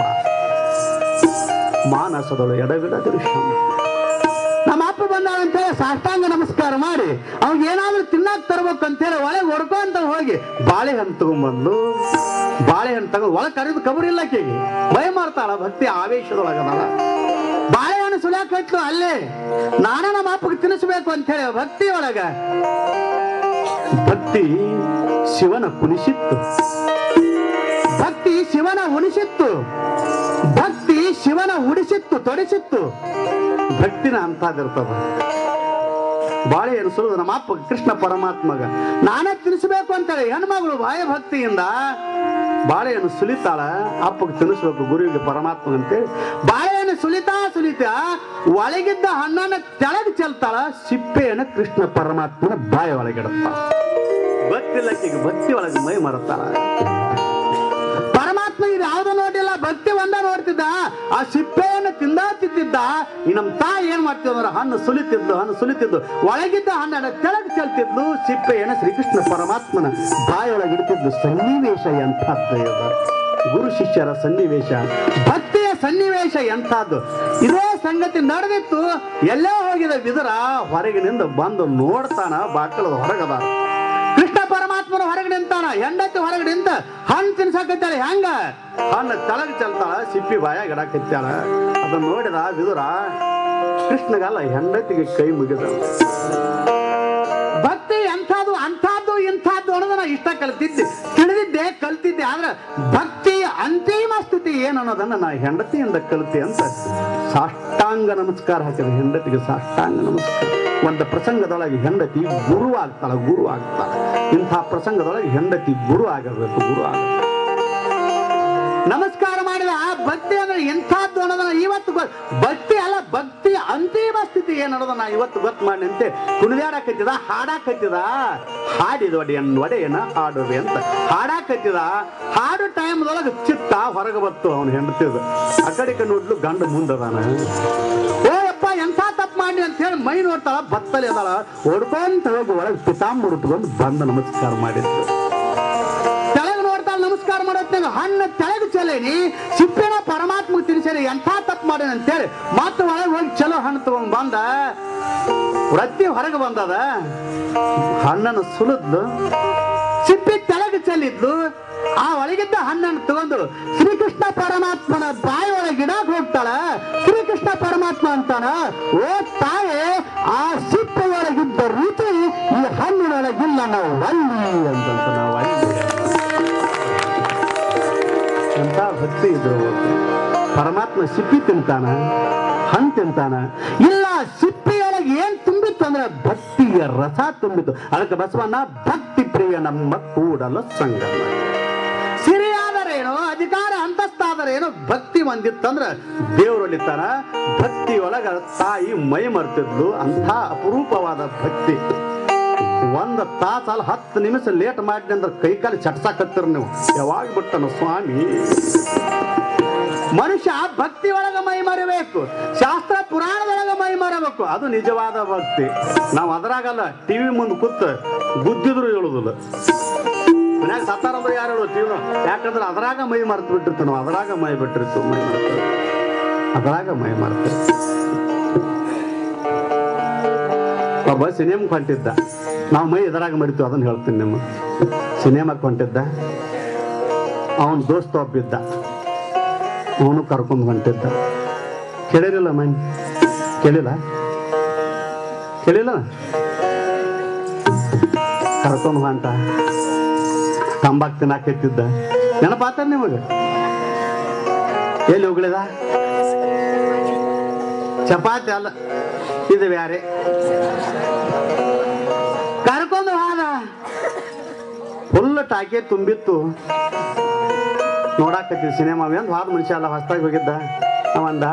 ಮಾನಸದೊಳು ಎಡಬಿಡ ದೃಶ್ಯ ನಮ್ಮ ಅಪ್ಪ ಬಂದಾಳ ಅಂತೇಳಿ ಸಾಷ್ಟಾಂಗ ನಮಸ್ಕಾರ ಮಾಡಿ ಅವ್ನಿಗೆ ಏನಾದ್ರೂ ತಿನ್ನಾಕ್ ತರ್ಬೇಕು ಅಂತೇಳಿ ಒಳಗೆ ಹೊಡ್ಕೊಂತ ಹೋಗಿ ಬಾಳೆಹಣ್ಣು ತಗೊಂಡ್ಬಂದು ಬಾಳೆಹಣ್ಣು ತಗೊಂಡು ಒಳಗೆ ಕರೆದು ಕಬರಿಲ್ಲ ಕೇಗಿ ಭಯ ಮಾಡ್ತಾಳ ಭಕ್ತಿ ಆವೇಶದೊಳಗದಲ್ಲ ಬಾಳೆಹಣ್ಣು ಸುಳ್ಯಾಕ ಹಚ್ಚು ಅಲ್ಲೇ ನಾನೇ ನಮ್ಮ ಅಪ್ಪಗೆ ತಿನ್ನಿಸ್ಬೇಕು ಅಂತ ಹೇಳಿ ಭಕ್ತಿ ಒಳಗ ಭಕ್ತಿ ಶಿವನ ಕುಣಿಸಿತ್ತು ಭಕ್ತಿ ಶಿವನ ಉಣಿಸಿತ್ತು ಭಕ್ತಿ ಶಿವನ ಉಡಿಸಿತ್ತು ತೊಡಿಸಿತ್ತು ಭಕ್ತಿನ ಅಂತದಿರ್ತದ ಬಾಳೆ ಎನಿಸೋದು ನಮ್ಮ ಅಪ್ಪ ಕೃಷ್ಣ ಪರಮಾತ್ಮಗ ನಾನೇ ತಿನ್ನಿಸ್ಬೇಕು ಅಂತೇಳಿ ಹೆಣ್ಮಗಳು ಬಾಯ ಭಕ್ತಿಯಿಂದ ಬಾಳೆಯನ್ನು ಸುಲಿತಾಳ ಅಪ್ಪಗೆ ತಿನ್ನಿಸ್ಬೇಕು ಗುರುವಿಗೆ ಪರಮಾತ್ಮ ಅಂತೇಳಿ ಬಾಳೆಯನ್ನು ಸುಲಿತಾ ಸುಲಿತಾ ಒಳಗಿದ್ದ ಹಣ್ಣನ್ನ ತೆಳಗ್ ಚೆಲ್ತಾಳ ಸಿಪ್ಪೆಯನ್ನು ಕೃಷ್ಣ ಪರಮಾತ್ಮನ ಬಾಯ ಒಳಗಿಡುತ್ತಾಳ ಭಕ್ತಿಲಕ್ಕಿಗೆ ಭಕ್ತಿ ಒಳಗೆ ಮೈ ಮರತಾಳ ಪರಮಾತ್ಮ ಇದು ಯಾವ್ದು ನೋಡಿಲ್ಲ ಭಕ್ತಿ ಒಂದ ನೋಡ್ತಿದ್ದ ಆ ಸಿಪ್ಪೆಯನ್ನು ತಿಂದಾತಿದ್ದ ಈ ನಮ್ಮ ತಾಯಿ ಏನ್ ಮಾಡ್ತಿದ್ವು ಅಂದ್ರೆ ಹಣ್ಣು ಸುಲಿತಿದ್ಲು ಹಣ್ಣು ಸುಲಿತಿದ್ಲು ಒಳಗಿದ್ದ ಹಣ್ಣನ್ನ ಕೆಳಗೆ ಚೆಲ್ತಿದ್ಲು ಸಿಪ್ಪೆಯನ್ನು ಶ್ರೀಕೃಷ್ಣ ಪರಮಾತ್ಮನ ಬಾಯೊಳಗೆ ಇಡ್ತಿದ್ಲು ಸನ್ನಿವೇಶ ಎಂಥದ್ದು ಇದು. ಗುರು ಶಿಷ್ಯರ ಸನ್ನಿವೇಶ ಭಕ್ತಿಯ ಸನ್ನಿವೇಶ ಎಂಥದ್ದು ಇದೇ ಸಂಗತಿ ನಡೆದಿತ್ತು ಎಲ್ಲೋ ಹೋಗಿದ ವಿದುರ ಹೊರಗಿನಿಂದ ಬಂದು ನೋಡ್ತಾನ ಬಾಕಳದ ಹೊರಗದ ಕೃಷ್ಣ ಪರಮಾತ್ಮನ ಹೊರಗೆ ನಿಂತಾನ ಹೆಂಡತಿ ಹೊರಗೆ ನಿಂತ ಹಣ್ಣು ತಿನ್ಸಾಕತ್ತಾಳೆ ಹೆಂಗ ಹಣ್ಣು ತಳಗ್ ಚೆಲ್ತಾಳ ಸಿಪ್ಪಿ ಬಾಯಾಗ ಇಡಾಕತ್ತಾಳ ಅದನ್ನ ನೋಡಿದ ವಿದುರ ಕೃಷ್ಣಗಲ್ಲ ಹೆಂಡತಿಗೆ ಕೈ ಮುಗಿದ ಭಕ್ತಿ ಎಂಥದ್ದು ಅಂಥದ್ದು ಇಂಥದ್ದು ಅನ್ನೋದನ್ನ ಇಷ್ಟ ಕಲ್ತಿದ್ದೆ ತಿಳಿದಿದ್ದೆ ಕಲ್ತಿದ್ದೆ ಆದ್ರೆ ಭಕ್ತಿ ಅಂತಿಮ ಸ್ಥಿತಿ ಏನು ಅನ್ನೋದನ್ನ ನಾ ಹೆಂಡತಿಯಿಂದ ಕಲಿತೆ ಅಂತ ಸಾಷ್ಟಾಂಗ ನಮಸ್ಕಾರ ಹಾಕಿದ ಹೆಂಡತಿಗೆ ಸಾಷ್ಟಾಂಗ ನಮಸ್ಕಾರ ಒಂದು ಪ್ರಸಂಗದೊಳಗೆ ಹೆಂಡತಿ ಗುರು ಆಗ್ತಾಳ ಗುರು ಆಗ್ತಾಳ ಇಂಥ ಪ್ರಸಂಗದೊಳಗೆ ಹೆಂಡತಿ ಗುರು ಆಗಿರ್ಬೇಕು ಗುರು ಆಗ ನಮಸ್ಕಾರ ಮಾಡಿದ ಆ ಭಕ್ತಿ ಅಂದ್ರೆ ಎಂಥದ್ದು ಅನ್ನೋದನ್ನ ಇವತ್ತು ಗೊ- ಭಕ್ತಿ ಅಲ್ಲ ಭಕ್ತಿ ಅಂತಿಮ ಸ್ಥಿತಿ ಏನ್ ಅನ್ನೋದನ್ನ ಇವತ್ತು ಗೊತ್ತು ಮಾಡಿ ಅಂತೆ ಕುಣಿದಾಡಕತ್ತಿದ ಹಾಡಾಕತ್ತಿದ ಹಾಡಿದ ಒಡೆಯನ್ ಒಡೆಯನ ಹಾಡುವೆ ಅಂತ ಹಾಡಾಕತ್ತಿದ ಹಾಡು ಟೈಮ್ದೊಳಗೆ ಚಿತ್ತ ಹೊರಗೆ ಬತ್ತು ಅವನು ಹೆಂಡತಿದ ಆ ಕಡೆಗೆ ನೋಡ್ಲು ಗಂಡ ಮುಂದದಾನ ಓ ಅಪ್ಪ ಎಂಥ ತಪ್ಪು ಮಾಡಿ ಅಂತ ಹೇಳಿ ಮೈ ನೋಡ್ತಾಳ ಬತ್ತಲೆ ಅದಾಳ ಹೊಡ್ಕೊಂತ ಹೋಗಿ ಒಳಗೆ ಪಿತಾಂಬ ಉಟ್ಕೊಂಡು ಬಂದ ನಮಸ್ಕಾರ ಮಾಡಿದ್ದು ತೆಳಗ್ ನೋಡ್ತಾಳ ನಮಸ್ಕಾರ ಮಾಡೋತ್ನಾಗ ಹಣ್ಣು ತೆಳಗ್ ಚೆಲೇನಿ ಸಿಪ್ಪಿನ ಪರಮಾತ್ಮ ತಿನ್ಸೇನಿ ಎಂಥ ತಪ್ಪು ಮಾಡೇನಿ ಅಂತೇಳಿ ಮತ್ತೆ ಒಳಗೆ ಹೋಗಿ ಚಲೋ ಹಣ್ಣು ತಗೊಂಡ್ ಬಂದ ವ್ರತ್ತಿ ಹೊರಗೆ ಬಂದದ ಹಣ್ಣನ್ನು ಸುಲಿದ್ಲು ಸಿಪ್ಪಿ ತೆಳಗ್ ಚೆಲ್ಲಿದ್ಲು ಆ ಒಳಗಿದ್ದ ಹಣ್ಣನ್ನು ತಗೊಂಡು ಶ್ರೀಕೃಷ್ಣ ಪರಮಾತ್ಮನ ಬಾಯಿ ಒಳಗೆ ಇಡಾಕ್ ಹೋಗ್ತಾಳ ಶ್ರೀಕೃಷ್ಣ ಪರಮಾತ್ಮ ಅಂತಾನ ಓ ತಾಯೇ ಆ ಸಿಪ್ಪೆ ಒಳಗಿದ್ದ ರುಚಿ ಈ ಹಣ್ಣಿನೊಳಗಿಲ್ಲ ನಾವು ಅಲ್ಲಿ ಅಂತಂತ ನಾವು ಅಲ್ಲಿ ಎಂತ ಭಕ್ತಿ ಇದ್ರು ಅವ್ರಿಗೆ. ಪರಮಾತ್ಮ ಸಿಪ್ಪಿ ತಿಂತಾನ ಹಣ್ಣು ತಿಂತಾನ ಇಲ್ಲ ಸಿಪ್ಪಿಯೊಳಗೆ ಏನ್ ತುಂಬಿತ್ತು ಅಂದ್ರೆ ಭಕ್ತಿಯ ರಸ ತುಂಬಿತ್ತು ಅದಕ್ಕೆ ಬಸವಣ್ಣ ಭಕ್ತಿ ಪ್ರಿಯ ನಮ್ಮ ಕೂಡಲ ಸಂಗಮ ಸಿರಿಯಾದರೇನು ಅಧಿಕಾರ ಅಂತಸ್ತಾದರೇನು ಭಕ್ತಿ ಒಂದಿತ್ತಂದ್ರ ದೇವರೊಳಿತಾನ ಭಕ್ತಿಯೊಳಗ ತಾಯಿ ಮೈ ಮರ್ತಿದ್ಲು ಅಂಥ ಅಪರೂಪವಾದ ಭಕ್ತಿ ಒಂದ್ ತಾಸ ಅಲ್ಲ ಹತ್ತು ನಿಮಿಷ ಲೇಟ್ ಮಾಡಿ ಅಂದ್ರೆ ಕೈ ಕಾಲು ಚಟ್ಸಾಕತ್ತೀರ ನೀವು ಯಾವಾಗ ಬಿಟ್ಟನು ಸ್ವಾಮಿ ಮನುಷ್ಯ ಭಕ್ತಿ ಒಳಗ ಮೈ ಮರಿಬೇಕು ಶಾಸ್ತ್ರ ಪುರಾಣದೊಳಗ ಮೈ ಮರಬೇಕು ಅದು ನಿಜವಾದ ಭಕ್ತಿ ನಾವು ಅದ್ರಾಗಲ್ಲ ಟಿವಿ ಮುಂದೆ ಕೂತ್ ಗುದ್ದಿದ್ರು ಹೇಳುದಿಲ್ಲ ಮನ್ಯಾಗ ಸತ್ತಾರಂದ್ರೆ ಯಾರು ಹೇಳೋ ಟಿವಿ ಯಾಕಂದ್ರೆ ಅದ್ರಾಗ ಮೈ ಮರ್ತು ಬಿಟ್ಟಿರ್ತೀವಿ ನಾವು ಅದ್ರಾಗ ಮೈ ಬಿಟ್ಟಿರ್ತೀವಿ ಮೈ ಮರ್ತೀವಿ ಅದ್ರಾಗ ಮೈ ಮರ್ತೀವಿ ಒಬ್ಬ ಸಿನಿಮಾಕ್ಕೆ ಹೊಂಟಿದ್ದ ನಾವು ಮೈ ಎದುರಾಗ ಮರಿತೀವಿ ಅದನ್ನ ಹೇಳ್ತೀನಿ ನಿಮ್ಮ ಸಿನಿಮಾಕ್ಕೆ ಹೊಂಟಿದ್ದ ಅವನ ದೋಸ್ತ ಒಬ್ಬಿದ್ದ ಅವನು ಕರ್ಕೊಂಡು ಹೊಂಟಿದ್ದ ಕೇಳಿರಲಿಲ್ಲ ಮೈ ಕೇಳಿಲ್ಲ ಕೇಳಿಲ್ಲ ಕರ್ಕೊಂಡು ಹೊಂಟ ತಂಬಾಕ್ ತಿನ್ನಾಕೆತ್ತಿದ್ದ ನೆನಪಾತ ನಿಮಗೆ ಎಲ್ಲಿ ಹೋಗ್ಲಿದ ಚಪಾತಿ ಅಲ್ಲ ಇದು ಬ್ಯಾರೆ ಕರ್ಕೊಂಡು ಹೋದ ಫುಲ್ ಟಾಕೆ ತುಂಬಿತ್ತು ನೋಡಾಕತ್ತೀವಿ ಸಿನಿಮಾ ಎಂದು ಹಾದ ಮನುಷ್ಯ ಅಲ್ಲ ಹೊಸ್ದಾಗಿ ಹೋಗಿದ್ದ ಅವಂದ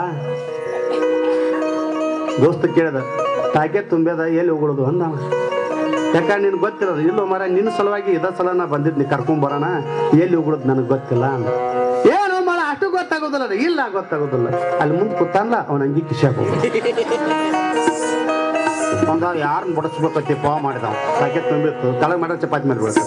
ದೋಸ್ತ ಕೇಳಿದ ಟಾಕೆ ತುಂಬ್ಯದ ಎಲ್ಲಿ ಹೋಗೋದು ಅಂದ ಅವ. ಯಾಕ ನಿನ್ ಗೊತ್ತಿರೋದು ಇಲ್ಲೋ ಮರ ನಿನ್ನ ಸಲುವಾಗಿ ಇದ ಸಲ ನಾ ಬಂದಿದ್ನಿ ಕರ್ಕೊಂಡ್ ಬರೋಣ ಎಲ್ಲಿ ಹೋಗೋದು ನನಗೆ ಗೊತ್ತಿಲ್ಲ ಅಂದ ಏನು ಮಳ ಅಷ್ಟು ಗೊತ್ತಾಗೋದಿಲ್ಲ ರೀ. ಇಲ್ಲ ಗೊತ್ತಾಗೋದಿಲ್ಲ ಅಲ್ಲಿ ಮುಂದೆ ಕೂತಲ್ಲ ಅವನ ಅಂಗಿ ಕಿಶಾಕ ಒಂದ ಯಾರನ್ನ ಬಡಿಸ್ಬೇಕತ್ತಿ ಪಾ ಮಾಡಿದವ ಟಾಕೆ ತುಂಬಿತ್ತು ತಲೆಗೆ ಮಾಡಿದ್ರೆ ಚಪಾತಿ ಮಾಡಿಬಿಡ್ತ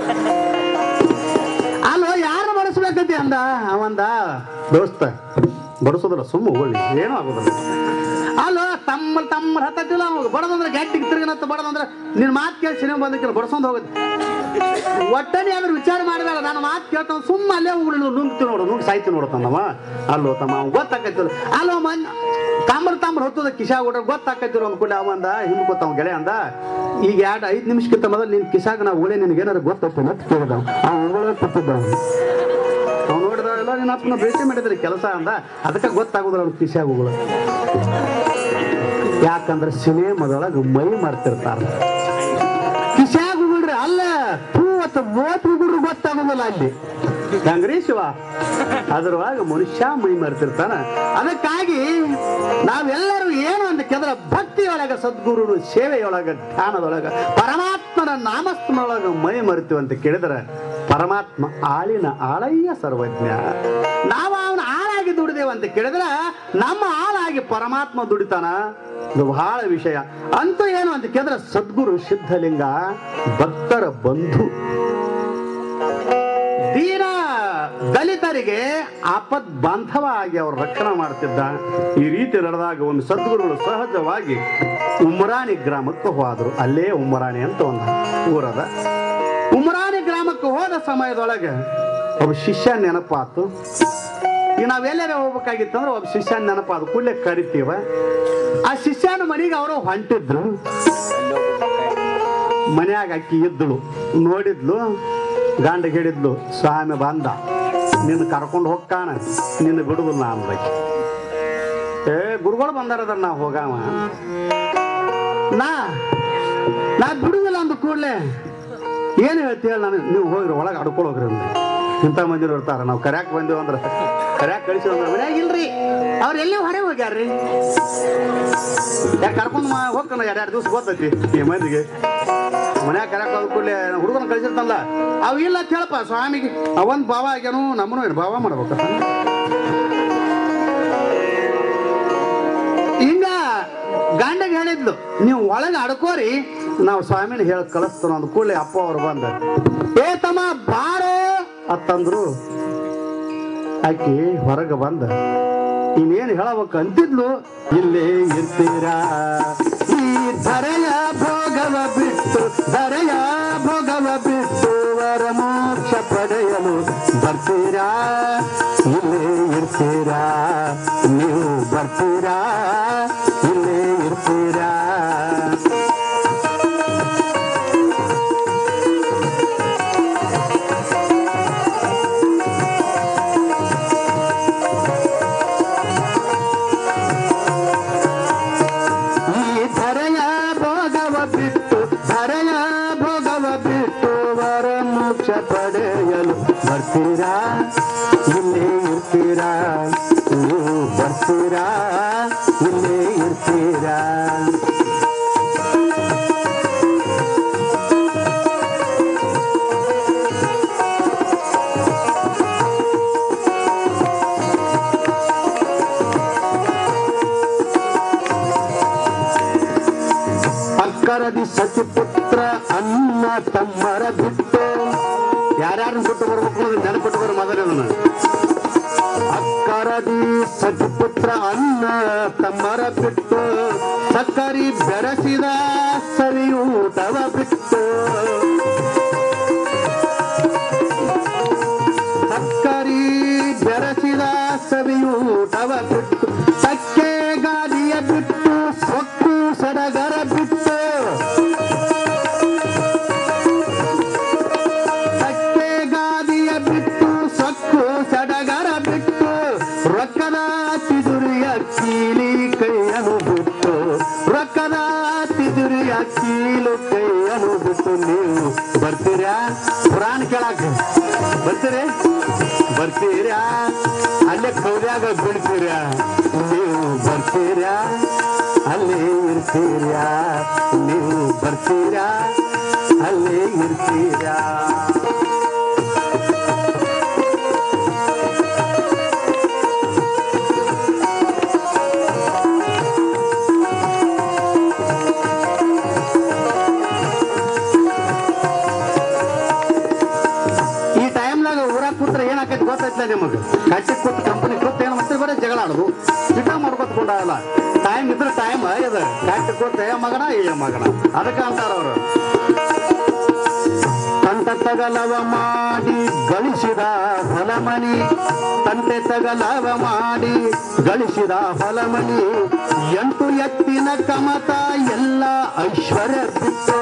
ಅಲ್ಲೋ ಯಾರು ಬಡಿಸ್ಬೇಕತಿ ಅಂದ ಅವಂದ ದೋಸ್ತ ಬಡಿಸೋದ್ರ ಸುಮ್ಮ ಹೋಗ್ಲಿ ಏನೂ ಆಗೋದಿಲ್ಲ ಅಲ್ಲೋ ತಮ್ಮ ತಮ್ಮ ಹತ್ತಿಲ್ಲ ಅವಾಗ ಬಡದಂದ್ರೆ ಗಟ್ಟಿಗೆ ತಿರುಗನತ್ತ ಬಡದಂದ್ರೆ ನಿನ್ ಮಾತು ಕೇಳಿ ಸಿನಿಮಾ ಬಂದಕ್ಕಿಲ್ಲ ಬಡ್ಸೊಂದು ಹೋಗುತ್ತೆ ಒಟ್ಟನೆ ಅದ್ರ ವಿಚಾರ ಮಾಡಿದಾಗ ನಾನು ಮಾತು ಕೇಳ್ತಾನ ಸುಮ್ಮ ಅಲ್ಲೇ ಹೋಗ್ಲಿ ನುಂಗ್ತಿ ನೋಡು ನುಂಗ್ ಸಾಯ್ತಿ ನೋಡ್ತಾನವ ಅಲ್ಲೋ ತಮ್ಮ ಅವ್ನ್ ಗೊತ್ತಾಕೈತಿಲ್ಲ ಅಲ್ಲೋ ಮನ್ ತಾಮ್ರ ತಾಮ್ರ ಹೊತ್ತದ ಕಿಶಾ ಊಟ ಗೊತ್ತಾಕೈತಿರೋ ಅಂದ್ಕೊಳ್ಳಿ ಅವಂದ ಹಿಂದ್ಕೊತ್ತ ಅವ್ನ ಗೆಳೆ ಅಂದ ಈಗ ಎರಡು ಐದು ನಿಮಿಷಕ್ಕಿಂತ ಮೊದಲು ನಿನ್ ಕಿಶಾಗ ನಾ ಉಳೆ ನಿನಗೆ ಏನಾರು ಗೊತ್ತಪ್ಪ ಅಂತ ಕೇಳಿದ ಅವ್ನು ಉಗುಳೇ ಕೂತಿದ್ದ ಅವ್ನು ನೋಡಿದ ಎಲ್ಲ ನಿನ್ನ ಅಪ್ಪನ ಬೇಸಿ ಮಾಡಿದ್ರಿ ಕೆಲಸ ಅಂದ ಅದಕ್ಕೆ ಗೊತ್ತಾಗುದಿಲ್ಲ ಅವ್ನ ಕಿಶಾಗುಗಳು ಯಾಕಂದ್ರೆ ಸಿನಿಮಾದೊಳಗೆ ಮೈ ಮರ್ತಿರ್ತಾರ ಕಿಶಾಗ ಬಿಡ್ರಿ ಅಲ್ಲ ಮೂವತ್ತು ಮೂವತ್ತು ಬಿಡ್ರು ಗೊತ್ತಾಗೋದಿಲ್ಲ ಅಲ್ಲಿ ಹೆಂಗ್ರಿ ಶಿವ ಅದ್ರೊಳಗ ಮನುಷ್ಯ ಮೈ ಮರ್ತಿರ್ತಾನ ಅದಕ್ಕಾಗಿ ನಾವೆಲ್ಲರೂ ಏನು ಅಂತ ಕೇಂದ್ರ ಭಕ್ತಿಯೊಳಗ ಸದ್ಗುರು ಸೇವೆಯೊಳಗ ಧ್ಯಾನದೊಳಗ ಪರಮಾತ್ಮನ ನಾಮಸ್ಮರೊಳಗ ಮೈ ಮರಿತೀವಿ ಅಂತ ಕೇಳಿದ್ರೆ ಪರಮಾತ್ಮ ಆಳಿನ ಆಳಯ್ಯ ಸರ್ವಜ್ಞ ನಾವು ಅವನ ಆಳಾಗಿ ದುಡಿದೇವ ಅಂತ ಕೇಳಿದ್ರೆ ನಮ್ಮ ಆಳಾಗಿ ಪರಮಾತ್ಮ ದುಡಿತಾನ ಇದು ಬಹಳ ವಿಷಯ ಅಂತೂ ಏನು ಅಂತ ಕೇಳಿದ್ರೆ ಸದ್ಗುರು ಸಿದ್ಧಲಿಂಗ ಭಕ್ತರ ಬಂಧು ದೀನ ದಲಿತರಿಗೆ ಆಪದ್ ಬಾಂಧವ ಆಗಿ ಅವ್ರ ರಕ್ಷಣೆ ಮಾಡ್ತಿದ್ದ ಈ ರೀತಿ ನಡೆದಾಗ ಒಂದು ಸದ್ಗುರುಗಳು ಸಹಜವಾಗಿ ಉಮರಾಣಿ ಗ್ರಾಮಕ್ಕೆ ಹೋದ್ರು ಅಲ್ಲೇ ಉಮರಾಣಿ ಅಂತ ಒಂದು ಊರದ ಉಮರಾಣಿ ಗ್ರಾಮಕ್ಕೆ ಹೋದ ಸಮಯದೊಳಗೆ ಒಬ್ಬ ಶಿಷ್ಯ ನೆನಪಾತು ಈಗ ನಾವೆಲ್ಲರೇ ಹೋಗ್ಬೇಕಾಗಿತ್ತು ಅಂದ್ರೆ ಒಬ್ಬ ಶಿಷ್ಯ ನೆನಪಾದ ಕೂಡಲೇ ಕರಿತೀವ ಆ ಶಿಷ್ಯನ ಮನೆಗೆ ಅವರು ಹೊಂಟಿದ್ರು ಮನ್ಯಾಗ ಅಕ್ಕಿ ಇದ್ದಳು ನೋಡಿದ್ಲು ಗಂಡ ಹೇಳಿದ್ಲು ಸ್ವಾಮಿ ಬಂದ ನಿನ್ನ ಕರ್ಕೊಂಡು ಹೋಗ್ಕಾಣ ನಿನ್ನ ಬಿಡುದಿಲ್ಲ ಅಂದಕ್ಕೆ ಏ ಗುರುಗಳು ಬಂದಾರದ್ರ ನಾ ಹೋಗಾವ ನಾ ನಾ ಬಿಡುದಿಲ್ಲ ಅಂದ ಕೂಡಲೇ ಏನು ಹೇಳ್ತಿ ಹೇಳಿ ನಾನು ನೀವು ಹೋಗ್ರಿ ಒಳಗೆ ಅಡ್ಕೊಳೋಗ್ರಿ ಅಂದ ಇಂಥ ಮಂದಿ ಇರ್ತಾರ ನಾವು ಕರ್ಯಾಕ್ ಬಂದೇವು ಅಂದ್ರೆ ಕರ್ಯಾಕ್ ಕಳಿಸಿ ಅಂದ್ರೆ ಮನ್ಯಾಗ ಇಲ್ರಿ ಅವ್ರು ಎಲ್ಲಿ ಹೊರಗೆ ಹೋಗ್ಯಾರ್ರಿ ಯಾಕೆ ಕರ್ಕೊಂಡು ಮಾ ಹೋಗ್ತಾನ ಎರಡು ದಿವಸ ಗೊತ್ತೈತಿ ಈ ಮಂದಿಗೆ ಮನ್ಯಾಗ ಕರ್ಯಾಕ್ ಹೋದ ಕೂಡಲೇ ಹುಡುಗನ ಕಳಿಸಿರ್ತಲ್ಲ ಅವು ಇಲ್ಲ ಅಂತ ಹೇಳಪ್ಪ ಸ್ವಾಮಿಗೆ ಅವನ್ ಭಾವ ಆಗ್ಯಾನು ನಮ್ಮನು ಏನು ಭಾವ ಮಾಡ್ಬೇಕ ಹಿಂಗ ಗಂಡಗೆ ಹೇಳಿದ್ಲು ನೀವು ಒಳಗೆ ಅಡ್ಕೋರಿ ನಾವು ಸ್ವಾಮಿನ ಹೇಳಿ ಕಳಿಸ್ತಾನ ಅಂದ ಕೂಡಲೇ ಅಪ್ಪ ಅವ್ರು ಬಂದ ಏ ತಮ್ಮ ಬಾರೋ ಅತ್ತಂದ್ರು ಆಕಿ ಹೊರಗೆ ಬಂದ ಇನ್ನೇನು ಹೇಳಬೇಕು ಅಂತಿದ್ಲು ಇಲ್ಲೇ ಇರ್ತೀರಾ ಈ ಧರೆಯ ಭೋಗವ ಬಿಟ್ಟು ಧರೆಯ ಭೋಗವ ಬಿಟ್ಟು ವರ ಮೋಕ್ಷ ಪಡೆಯಲು ಬರ್ತೀರಾ ಇಲ್ಲೇ ಇರ್ತೀರಾ ನೀವು ಬರ್ತೀರಾ ಇಲ್ಲೇ ಇರ್ತೀರಾ ಈ ಧರೆಯ ಭೋಗವ ಬಿಟ್ಟು ಧರೆಯ ಭೋಗವ ಬಿಟ್ಟು ವರ ಮೋಕ್ಷ ಪಡೆಯಲು ಬರ್ತೀರಾ ಇಲ್ಲೇ ಇರ್ತೀರಾ ನೀವು ಬರ್ತೀರಾ ಇಲ್ಲೇ ಇರ್ತೀರಾ ಅಕ್ಕರದಿ ಸಚಿಪುತ್ರ ಅನ್ನ ತಮ್ಮರ ಬಿಟ್ಟು ಯಾರ್ಯಾರನ್ನ ಬಿಟ್ಟು ಬರ್ಬೇಕು ಅನ್ನೋದು ನೆನಪಿಟ್ಟು ಬರೋ ಮೊದಲದನ್ನ ಅಕ್ಕರದಿ ಸಚಿಪುತ್ರ ಅನ್ನ ತಮ್ಮರ ಬಿಟ್ಟು ಸಕ್ಕರಿ ಬೆರೆಸಿದ ಸರಿಯೂಟವ ಬಿಟ್ಟು ಸಕ್ಕರಿ ಬೆರೆಸಿದ ಸವಿಯೂಟವ ಬಿಟ್ಟು ಸಕ್ಕೆ ಗಾದಿಯ ಬಿಟ್ಟು ಸೊಕ್ಕು ಸಡಗರ ಬಿಟ್ಟು ಸಕ್ಕೆ ಗಾದಿಯ ಬಿಟ್ಟು ಸೊಕ್ಕು ಸಡಗರ ಬಿಟ್ಟು ರೊಕ್ಕದ ತಿದುರಿಯ ಕೀಲಿ ಕೈಯನ್ನು ಬಿಟ್ಟು ರೊಕ್ಕದ ತಿದುರಿಯ ಕೀಲು ಕೈಯನ್ನು ಬಿಟ್ಟು ನೀವು ಬರ್ತೀರಾ ಪುರಾಣ ಕೇಳಾಕ ಬರ್ತೀರಿ ಬರ್ತೀರಾ ಅಲ್ಲೇ ಕೌದ್ಯಾಗ ಬಿಡ್ತೀರಾ ನೀವು ಬರ್ತೀರಾ ಅಲ್ಲೇ ಇರ್ತೀರಾ ನೀವು ಬರ್ತೀರಾ ಅಲ್ಲೇ ಇರ್ತೀರಾ ಈ ಟೈಮ್ನಾಗ ಊರಾಗ ಕೂತ್ರ ಏನಾಕೈತಿ ಗೊತ್ತೈತಿಲ್ಲ ನಿಮಗೆ ಕಟ್ಟಿ ಕೂತ್ ಕಂಪನಿ ಕೂತ್ ಏನು ಮತ್ತೆ ಬರೀ ಜಗಳ ಆಡೋದು ಇಟ ಮಾಡ್ಕೊತ್ಕೊಂಡಾಗಲ್ಲ ಟೈಮ್ ಇದ್ರೆ ಟೈಮ್ ಇದು ಕಟ್ಟಿ ಕೂತ್ ಏ ಮಗನ ಏ ಮಗನ ಅದಕ್ಕೆ ಅಂತಾರ ಅವರು ತಂಟ ತಗಲವ ಮಾಡಿ ಗಳಿಸಿದ ಹೊಲಮನಿ ತಂಟೆ ತಗಲವ ಮಾಡಿ ಗಳಿಸಿದ ಹೊಲಮನಿ ಎಂಟು ಎತ್ತಿನ ಕಮತ ಎಲ್ಲ ಐಶ್ವರ್ಯ ಬಿಟ್ಟು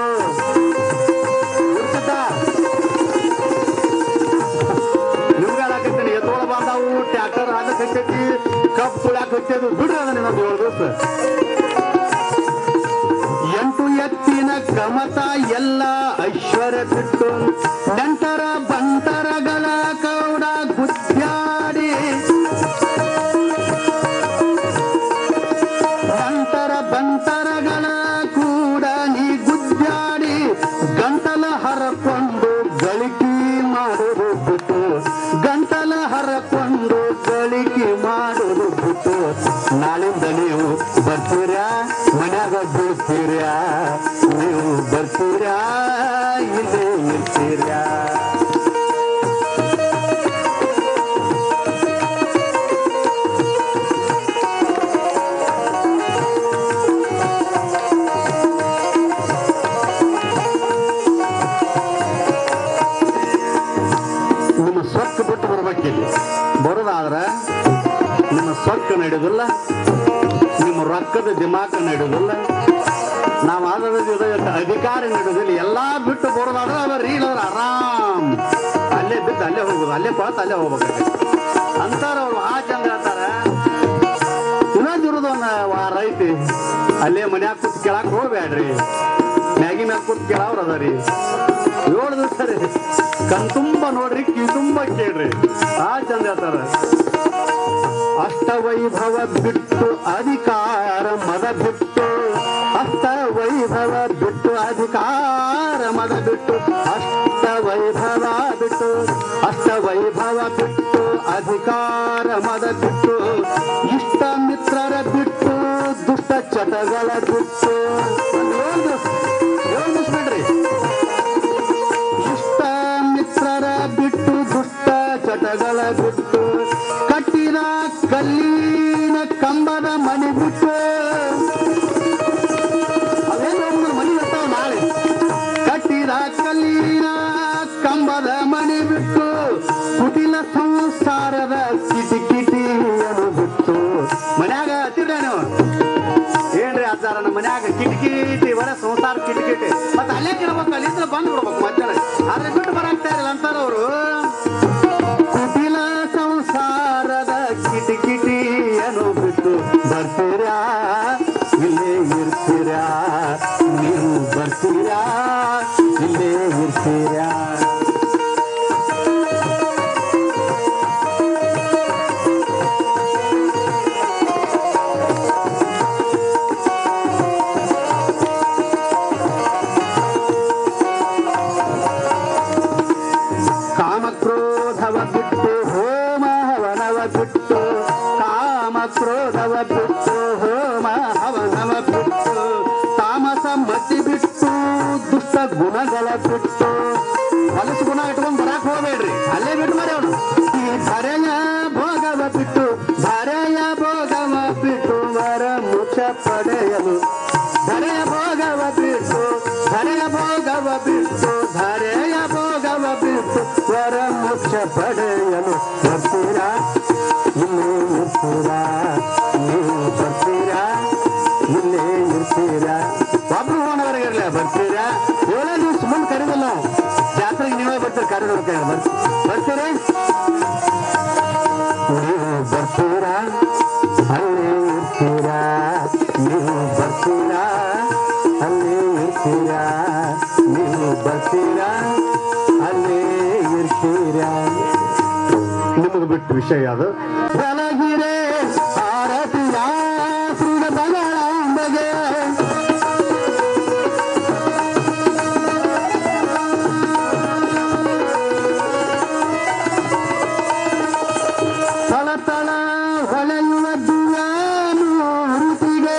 ಗುರ್ತದ? ನಿಮ್ಗೆ ಹೇಳಾಕತ್ತೀನಿ ಎತ್ತೋಳ ಬಾಂಧವ ಕಪ್ ತುಳ್ಯಾಕ ಹಚ್ಚೋದು ಬಿಡ್ರಿ ಅದನ್ನ ಇನ್ನೊಂದು ಏಳು ದಿವಸ ಎಂಟು ಎತ್ತಿನ ಕಮತ ಎಲ್ಲ ಐಶ್ವರ್ಯ ಬಿಟ್ಟು ನಂತರ ಬಂಟರಗಳ ಕೌಡ ಗುದ್ದಾಡಿ ನಂತರ ಬಂಟರಗಳ ಕೂಡ ನೀ ಗುದ್ದಾಡಿ ಗಂಟಲ ಹರಕೊಂಡು ಗಳಿಕೆ ಮಾಡುವುದು ಬಿಟ್ಟು ಗಂಟಲ ಹರಕೊಂಡು ಗಳಿಕೆ ಮಾಡುವುದು ಬಿಟ್ಟು ನಾಳಿಂದ ನೀವು ಬರ್ತೀರ್ಯಾ ಮನ್ಯಾಗ ಬೀಳ್ತೀರ್ಯಾ ನೀವು ಬರ್ತೀರ್ಯಾ ಇಲ್ಲೇ ಇರ್ತೀರ್ಯಾ ನಿಮ್ಮ ಸೊಕ್ಕ ಬಿಟ್ಟು ಬರ್ಬೇಕಿಲ್ಲಿ ಬರೋದಾದ್ರೆ ನಿಮ್ಮ ಸೊಕ್ಕ ನಡೆಯೋದಿಲ್ಲ ನಿಮ್ಮ ರೊಕ್ಕದ ದಿಮಾಕ ನಡೆಯೋದಿಲ್ಲ ನಾವು ಆದ ಅಧಿಕಾರ ನಡೆಯೋದಿಲ್ಲ ಎಲ್ಲಾ ಬಿಟ್ಟು ಬರೋದಾದ್ರೆ ಅವ ರೀಲ್ ಅವ್ರು ಆರಾಮ್ ಅಲ್ಲೇ ಬಿದ್ದು ಅಲ್ಲೇ ಹೋಗುದು ಅಲ್ಲೇ ಕೊಳತ ಅಲ್ಲೇ ಹೋಗ್ಬೇಕು ಅಂತಾರ ಅವ್ರು ಆ ಚಂದ ಹೇಳ್ತಾರ ಇನ್ನೊಂದು ಇರೋದು ಒಂದು ವಾರ ಐತಿ ಅಲ್ಲೇ ಮನ್ಯಾಗ ಕೂತ್ ಕೇಳಕ್ ಹೋಗ್ಬೇಡ್ರಿ ಮ್ಯಾಗಿ ಮ್ಯಾಗ ಕೂತ್ ಕೇಳವ್ರ ಅದರಿ ಏಳು ದಿವಸ ರೀ ಕಣ್ ತುಂಬ ನೋಡ್ರಿ ಕಿ ತುಂಬ ಕೇಳ್ರಿ ಆ ಚಂದ ಹೇಳ್ತಾರ ಅಷ್ಟವೈಭವ ಬಿಟ್ಟು ಅಧಿಕಾರ ಮದ ಬಿಟ್ಟು ಅಷ್ಟ ವೈಭವ ಬಿಟ್ಟು ಅಧಿಕಾರ ಮದ ಬಿಟ್ಟು ಅಷ್ಟ ವೈಭವ ಬಿಟ್ಟು ಅಷ್ಟ ವೈಭವ ಬಿಟ್ಟು ಅಧಿಕಾರ ಮದ ಬಿಟ್ಟು ಇಷ್ಟ ಮಿತ್ರರ ಬಿಟ್ಟು ದುಷ್ಟ ಚಟಗಳ ಬಿಟ್ಟು ಒಂದ್ ಏಳು ದಿವ್ಸ ಏಳು ದಿವ್ಸ ಬಿಡ್ರಿ ಇಷ್ಟ ಮಿತ್ರರ ಬಿಟ್ಟು ದುಷ್ಟ ಚಟಗಳ ಬಿಟ್ಟು ಕಟ್ಟಿದ ಕಲ್ಲಿನ ಕಂಬದ ಮನೆ ಬಿಟ್ಟು ಅವೇನು ಹೋಗ್ಬೋದು ಮನೆ ಬರ್ತಾವ ನಾಳೆ ಕಟ್ಟಿದ ಕಲ್ಲಿನ ಕಂಬದ ಮನೆ ಬಿಟ್ಟು ಕುಟಿಲ ಸಂಸಾರದ ಕಿಟಿಕಿಟಿಯನ್ನು ಬಿಟ್ಟು ಮನ್ಯಾಗ ಹತ್ತಿರ ನೀವು ಏನ್ರಿ ಅಜ್ಜಾರ ನಮ್ಮ ಮನ್ಯಾಗ ಕಿಟಕಿಟಿ ಬರ ಸಂಸಾರ ಕಿಟಕಿಟಿ ಮತ್ತೆ ಅಲ್ಲೇ ಕೇಳ್ಬೇಕು ಅಲ್ಲಿಂದ ಬಂದ್ ಬಿಡ್ಬೇಕು ಮಧ್ಯಾಹ್ನ ಆದ್ರೆ ಬಿಟ್ಟು ಬರಾಕ್ತಾ ಇರಲ್ಲ ಅಂತಾರ ಅವರು ಕುಟಿಲ ಸಂಸಾರದ ಕಿಟಕಿಟಿಯನ್ನು ಬಿಟ್ಟು ಬರ್ತೀರಾ ಇಲ್ಲೇ ಇರ್ತೀರಾ ನೀವು ಬರ್ತೀರಾ ಇಲ್ಲೇ ಇರ್ತೀರಾ ಕಾಮಕ್ರೋಧವ ಬಿಟ್ಟು ಹೋಮ ಹವನವ ಬಿಟ್ಟು ಕಾಮಕ್ರೋಧವ ಬಿಟ್ಟು ಹೋಮ ಹವನವ ಬಿಟ್ಟು ತಾಮಸ ಮತಿ ಬಿಟ್ಟು ದುಷ್ಟ ಗುಣಗಳ ಬಿಟ್ಟು ಹೊಲಸು ಗುಣ ಇಟ್ಕೊಂಡ್ ಬರಾಕ್ ಹೋಗ್ಬೇಡ್ರಿ ಅಲ್ಲೇ ಬಿಟ್ಟು ಮರಿ ಅವನು ಈ ಧರೆಯ ಭೋಗವ ಬಿಟ್ಟು ಧರೆಯ ಭೋಗವ ಬಿಟ್ಟು ವರ ಮುಖ ಪಡೆಯಲು ಧರೆಯ ಭೋಗವ ಬಿಟ್ಟು ಧರೆಯ ಭೋಗವ ಬಿಟ್ಟು ಧರೆಯ ಭೋಗವ ಬಿಟ್ಟು ವರ ಮೋಕ್ಷ ಪಡೆಯಲು ಬರ್ತೀರಾ ಇಲ್ಲೇ ಇರ್ತೀರಾ ನೀವು ಬರ್ತೀರಾ ಇಲ್ಲೇ ಇರ್ತೀರಾ ಒಬ್ರು ಹೋಣವರೆಗೆ ಇರಲಿ ಬರ್ತೀರಾ ಏಳೇ ದಿವಸ ಮುಂದೆ ಕರೆದಿಲ್ಲ ನಾವು ಜಾತ್ರೆಗೆ ನೀವೇ ಬರ್ತೀರಿ ಕರೆದವ್ರ ಕೈ ಬರ್ತೀರಿ ನೀವು ಬರ್ತೀರಾ ಅಲ್ಲೇ ಇರ್ತೀರಾ ನೀವು ಬರ್ತೀರಾ ಅಲ್ಲೇ ಇರ್ತೀರಾ ನೀವು ಬರ್ತೀರಾ ಅಲ್ಲೇ ಇರ್ತೀರಾ ನಿಮಗೆ ಬಿಟ್ಟು ವಿಷಯ ಅದು ಬೆಳಗಿರೆ ಆರತಿಯ ಶ್ರೀ ಬಗೆ ತಳ ತಳ ಹೊಳೆಯುವ ದಿವ್ಯ ಮೂರ್ತಿಗೆ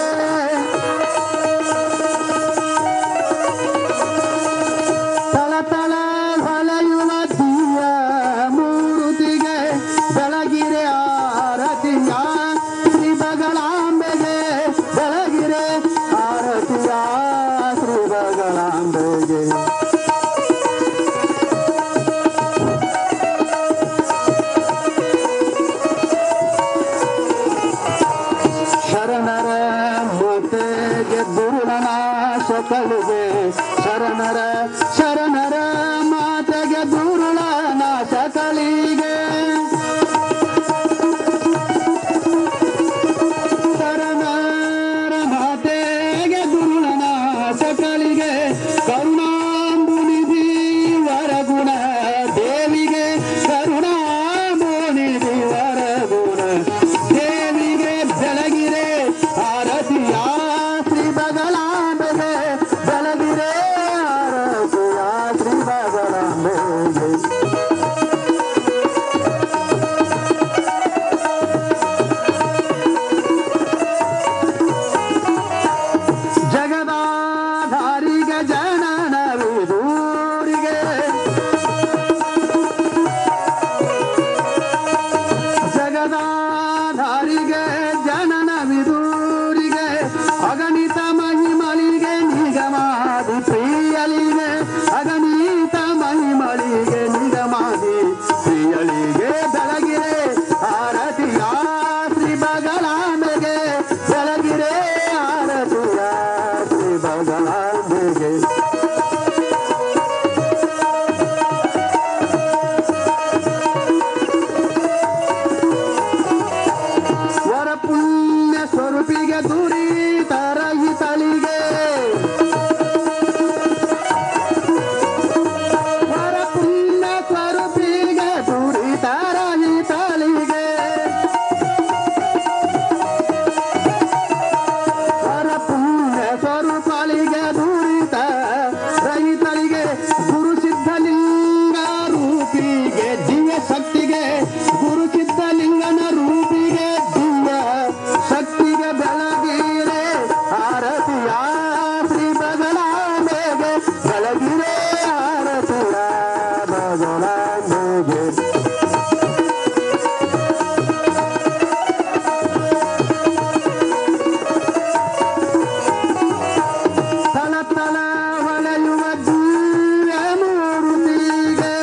ತಳ ತಳ ಹೊಳೆಯುವ ದಿವ್ಯ ಮೂರ್ತಿಗೆ ಬೆಳಗಿರೆ ಆರತಿಯ ಶ್ರೀ ಬಗಳಾಂಬೆಗೆ ಬೆಳಗಿರೆ ಆರತಿಯ ಶ್ರೀ ಬಗಳಾಂಬೆಗೆ ಶರಣರ ಮಾತೆಗೆ ದುರುಳನಾಶ ಕಲಿಗೆ ಶರಣರ ಶರಣರ ಮಾತೆಗೆ ದುರುಳನಾಶ ಕಲಿಗೆ ಮಕ್ಕಳಿಗೆ ಕರುಣಾಂಬುನಿಧಿ ವರಗುಣ ದೇವಿಗೆ ಕರುಣಾಂಬುನಿಧಿ ವರಗುಣ ದೇವಿಗೆ ಬೆಳಗಿರೆ ಆರತಿಯ ಶ್ರೀ ಬಗಲಾಂಬೆಗೆ ಬೆಳಗಿರೆ ಆರತಿಯ ಶ್ರೀ ಬಗಲಾಂಬೆಗೆ ಜಗದಾಧಾರಿಗೆ ಜನನವಿದೂರಿಗೆ ಜಗದಾಧಾರಿಗೆ ಜನನವಿದೂರಿಗೆ ಅಗಣಿತ ಮಹಿಮಳಿಗೆ ನಿಗಮಾದಿ ಪ್ರಿಯಲಿಗೆ ಅಗಣಿತ ಮಹಿಮಳಿಗೆ ನಿಗಮಾದಿ ಪ್ರಿಯಳಿಗೆ ಬೆಳಗಿರೆ ಆರತಿಯ ಶ್ರೀ ಬಗಲಾಂಬೆಗೆ ಬೆಳಗಿರೆ ಆರತಿಯ ಶ್ರೀ ಬಗಲಾಂಬೆಗೆ ವರ ಪುಣ್ಯ ಸ್ವರೂಪಿಗೆ ದುರಿತ ರಹಿತಳಿಗೆ ವರ ಪುಣ್ಯ ಸ್ವರೂಪಿಗೆ ದುರಿತ ರಹಿತಳಿಗೆ ವರ ಪುಣ್ಯ ಸ್ವರೂಪಳಿಗೆ ದುರಿತ ರಹಿತಳಿಗೆ ಗುರು ಸಿದ್ಧಲಿಂಗ ರೂಪಿಗೆ ದಿವ್ಯ ಶಕ್ತಿಗೆ ಗುರು ಸಿದ್ಧಲಿಂಗನ ರೂಪಿಗೆ ದಿವ್ಯ ಶಕ್ತಿಗೆ ಬೆಳಗಿರೆ ಆರತಿಯ ಶ್ರೀ ಬಗಲಾಂಬೆಗೆ ಬೆಳಗಿರೆ ಆರತಿಯ ಬಗಲಾಂಬೆಗೆ ತಲ ತಲ ಹೊಳೆಯುವ ದಿವ್ಯ ಮೂರ್ತಿಗೆ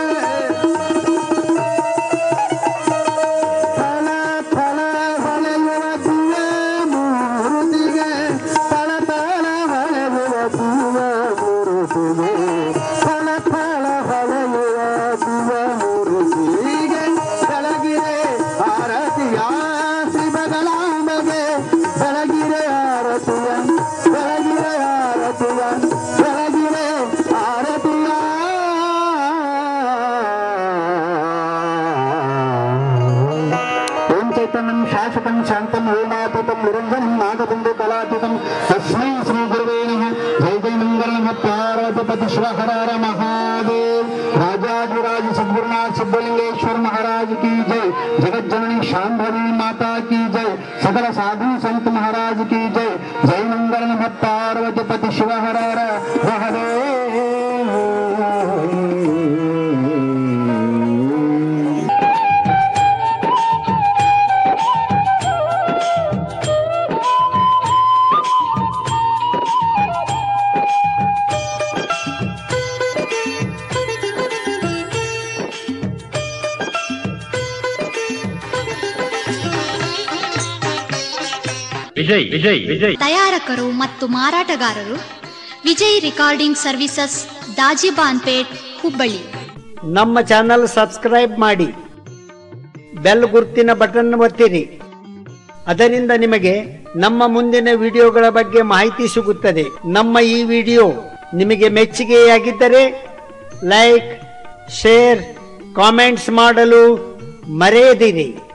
ತಲ ತಲ ಹೊಳೆಯುವ ದಿವ್ಯ ಮೂರ್ತಿಗೆ ತಲ ತಲ ಹೊಳೆಯುವ ದಿವ್ಯ ಮೂರ್ತಿಗೆ ತಲ ತಲ ಹೊಳೆಯುವ ದಿವ್ಯ ಮೂರ್ತಿಗೆ ಬೆಳಗಿರೆ ಆರತಿಯ ಶ್ರೀ ಬಗಲಾಂಬಗೆ ಬೆಳಗಿರೆ ಆರತಿಯ ಬೆಳಗಿರೆ ಆರತಿಯ ಬೆಳಗಿರೆ ಆರತಿಯ ಓಂ ಚೈತನ್ಯಂ ಶಾಶ್ವತಂ ಶಾಂತಂ ಓಮಾತೀತಂ ನಿರಂಜನಂ ನಾಗಬಿಂದು ಕಲಾತೀತಂ ತಸ್ಮೈ ಶ್ರೀ ಗುರುವೇ ನಮಃ ಜೈ ಜೈ ಮಂಗಲ ನಮಃ ಪಾರ್ವತಿಪತಿ ಶಿವ ಹರ ಹರ ಮಹಾದೇವ್ ರಾಜಾಧಿರಾಜ ಸದ್ಗುರುನಾಥ ಸಿद्धಲಿಂಗೇಶ್ವರ महाराज की जय जगत जननी शांभवी माता की जय सकल साधु संत महाराज की जय जय मंगल नमः पार्वतीपति शिव हर हर महादेव ವಿಜಯ್ ವಿಜಯ್ ವಿಜಯ್ ತಯಾರಕರು ಮತ್ತು ಮಾರಾಟಗಾರರು ವಿಜಯ್ ರಿಕಾರ್ಡಿಂಗ್ ಸರ್ವಿಸಸ್ ದಾಜಿಬಾನ್ಪೇಟ್ ಹುಬ್ಬಳ್ಳಿ ನಮ್ಮ ಚಾನಲ್ ಸಬ್ಸ್ಕ್ರೈಬ್ ಮಾಡಿ ಬೆಲ್ ಗುರ್ತಿನ ಬಟನ್ ಒತ್ತಿರಿ ಅದರಿಂದ ನಿಮಗೆ ನಮ್ಮ ಮುಂದಿನ ವಿಡಿಯೋಗಳ ಬಗ್ಗೆ ಮಾಹಿತಿ ಸಿಗುತ್ತದೆ ನಮ್ಮ ಈ ವಿಡಿಯೋ ನಿಮಗೆ ಮೆಚ್ಚುಗೆಯಾಗಿದ್ದರೆ ಲೈಕ್ ಶೇರ್ ಕಾಮೆಂಟ್ಸ್ ಮಾಡಲು ಮರೆಯದಿರಿ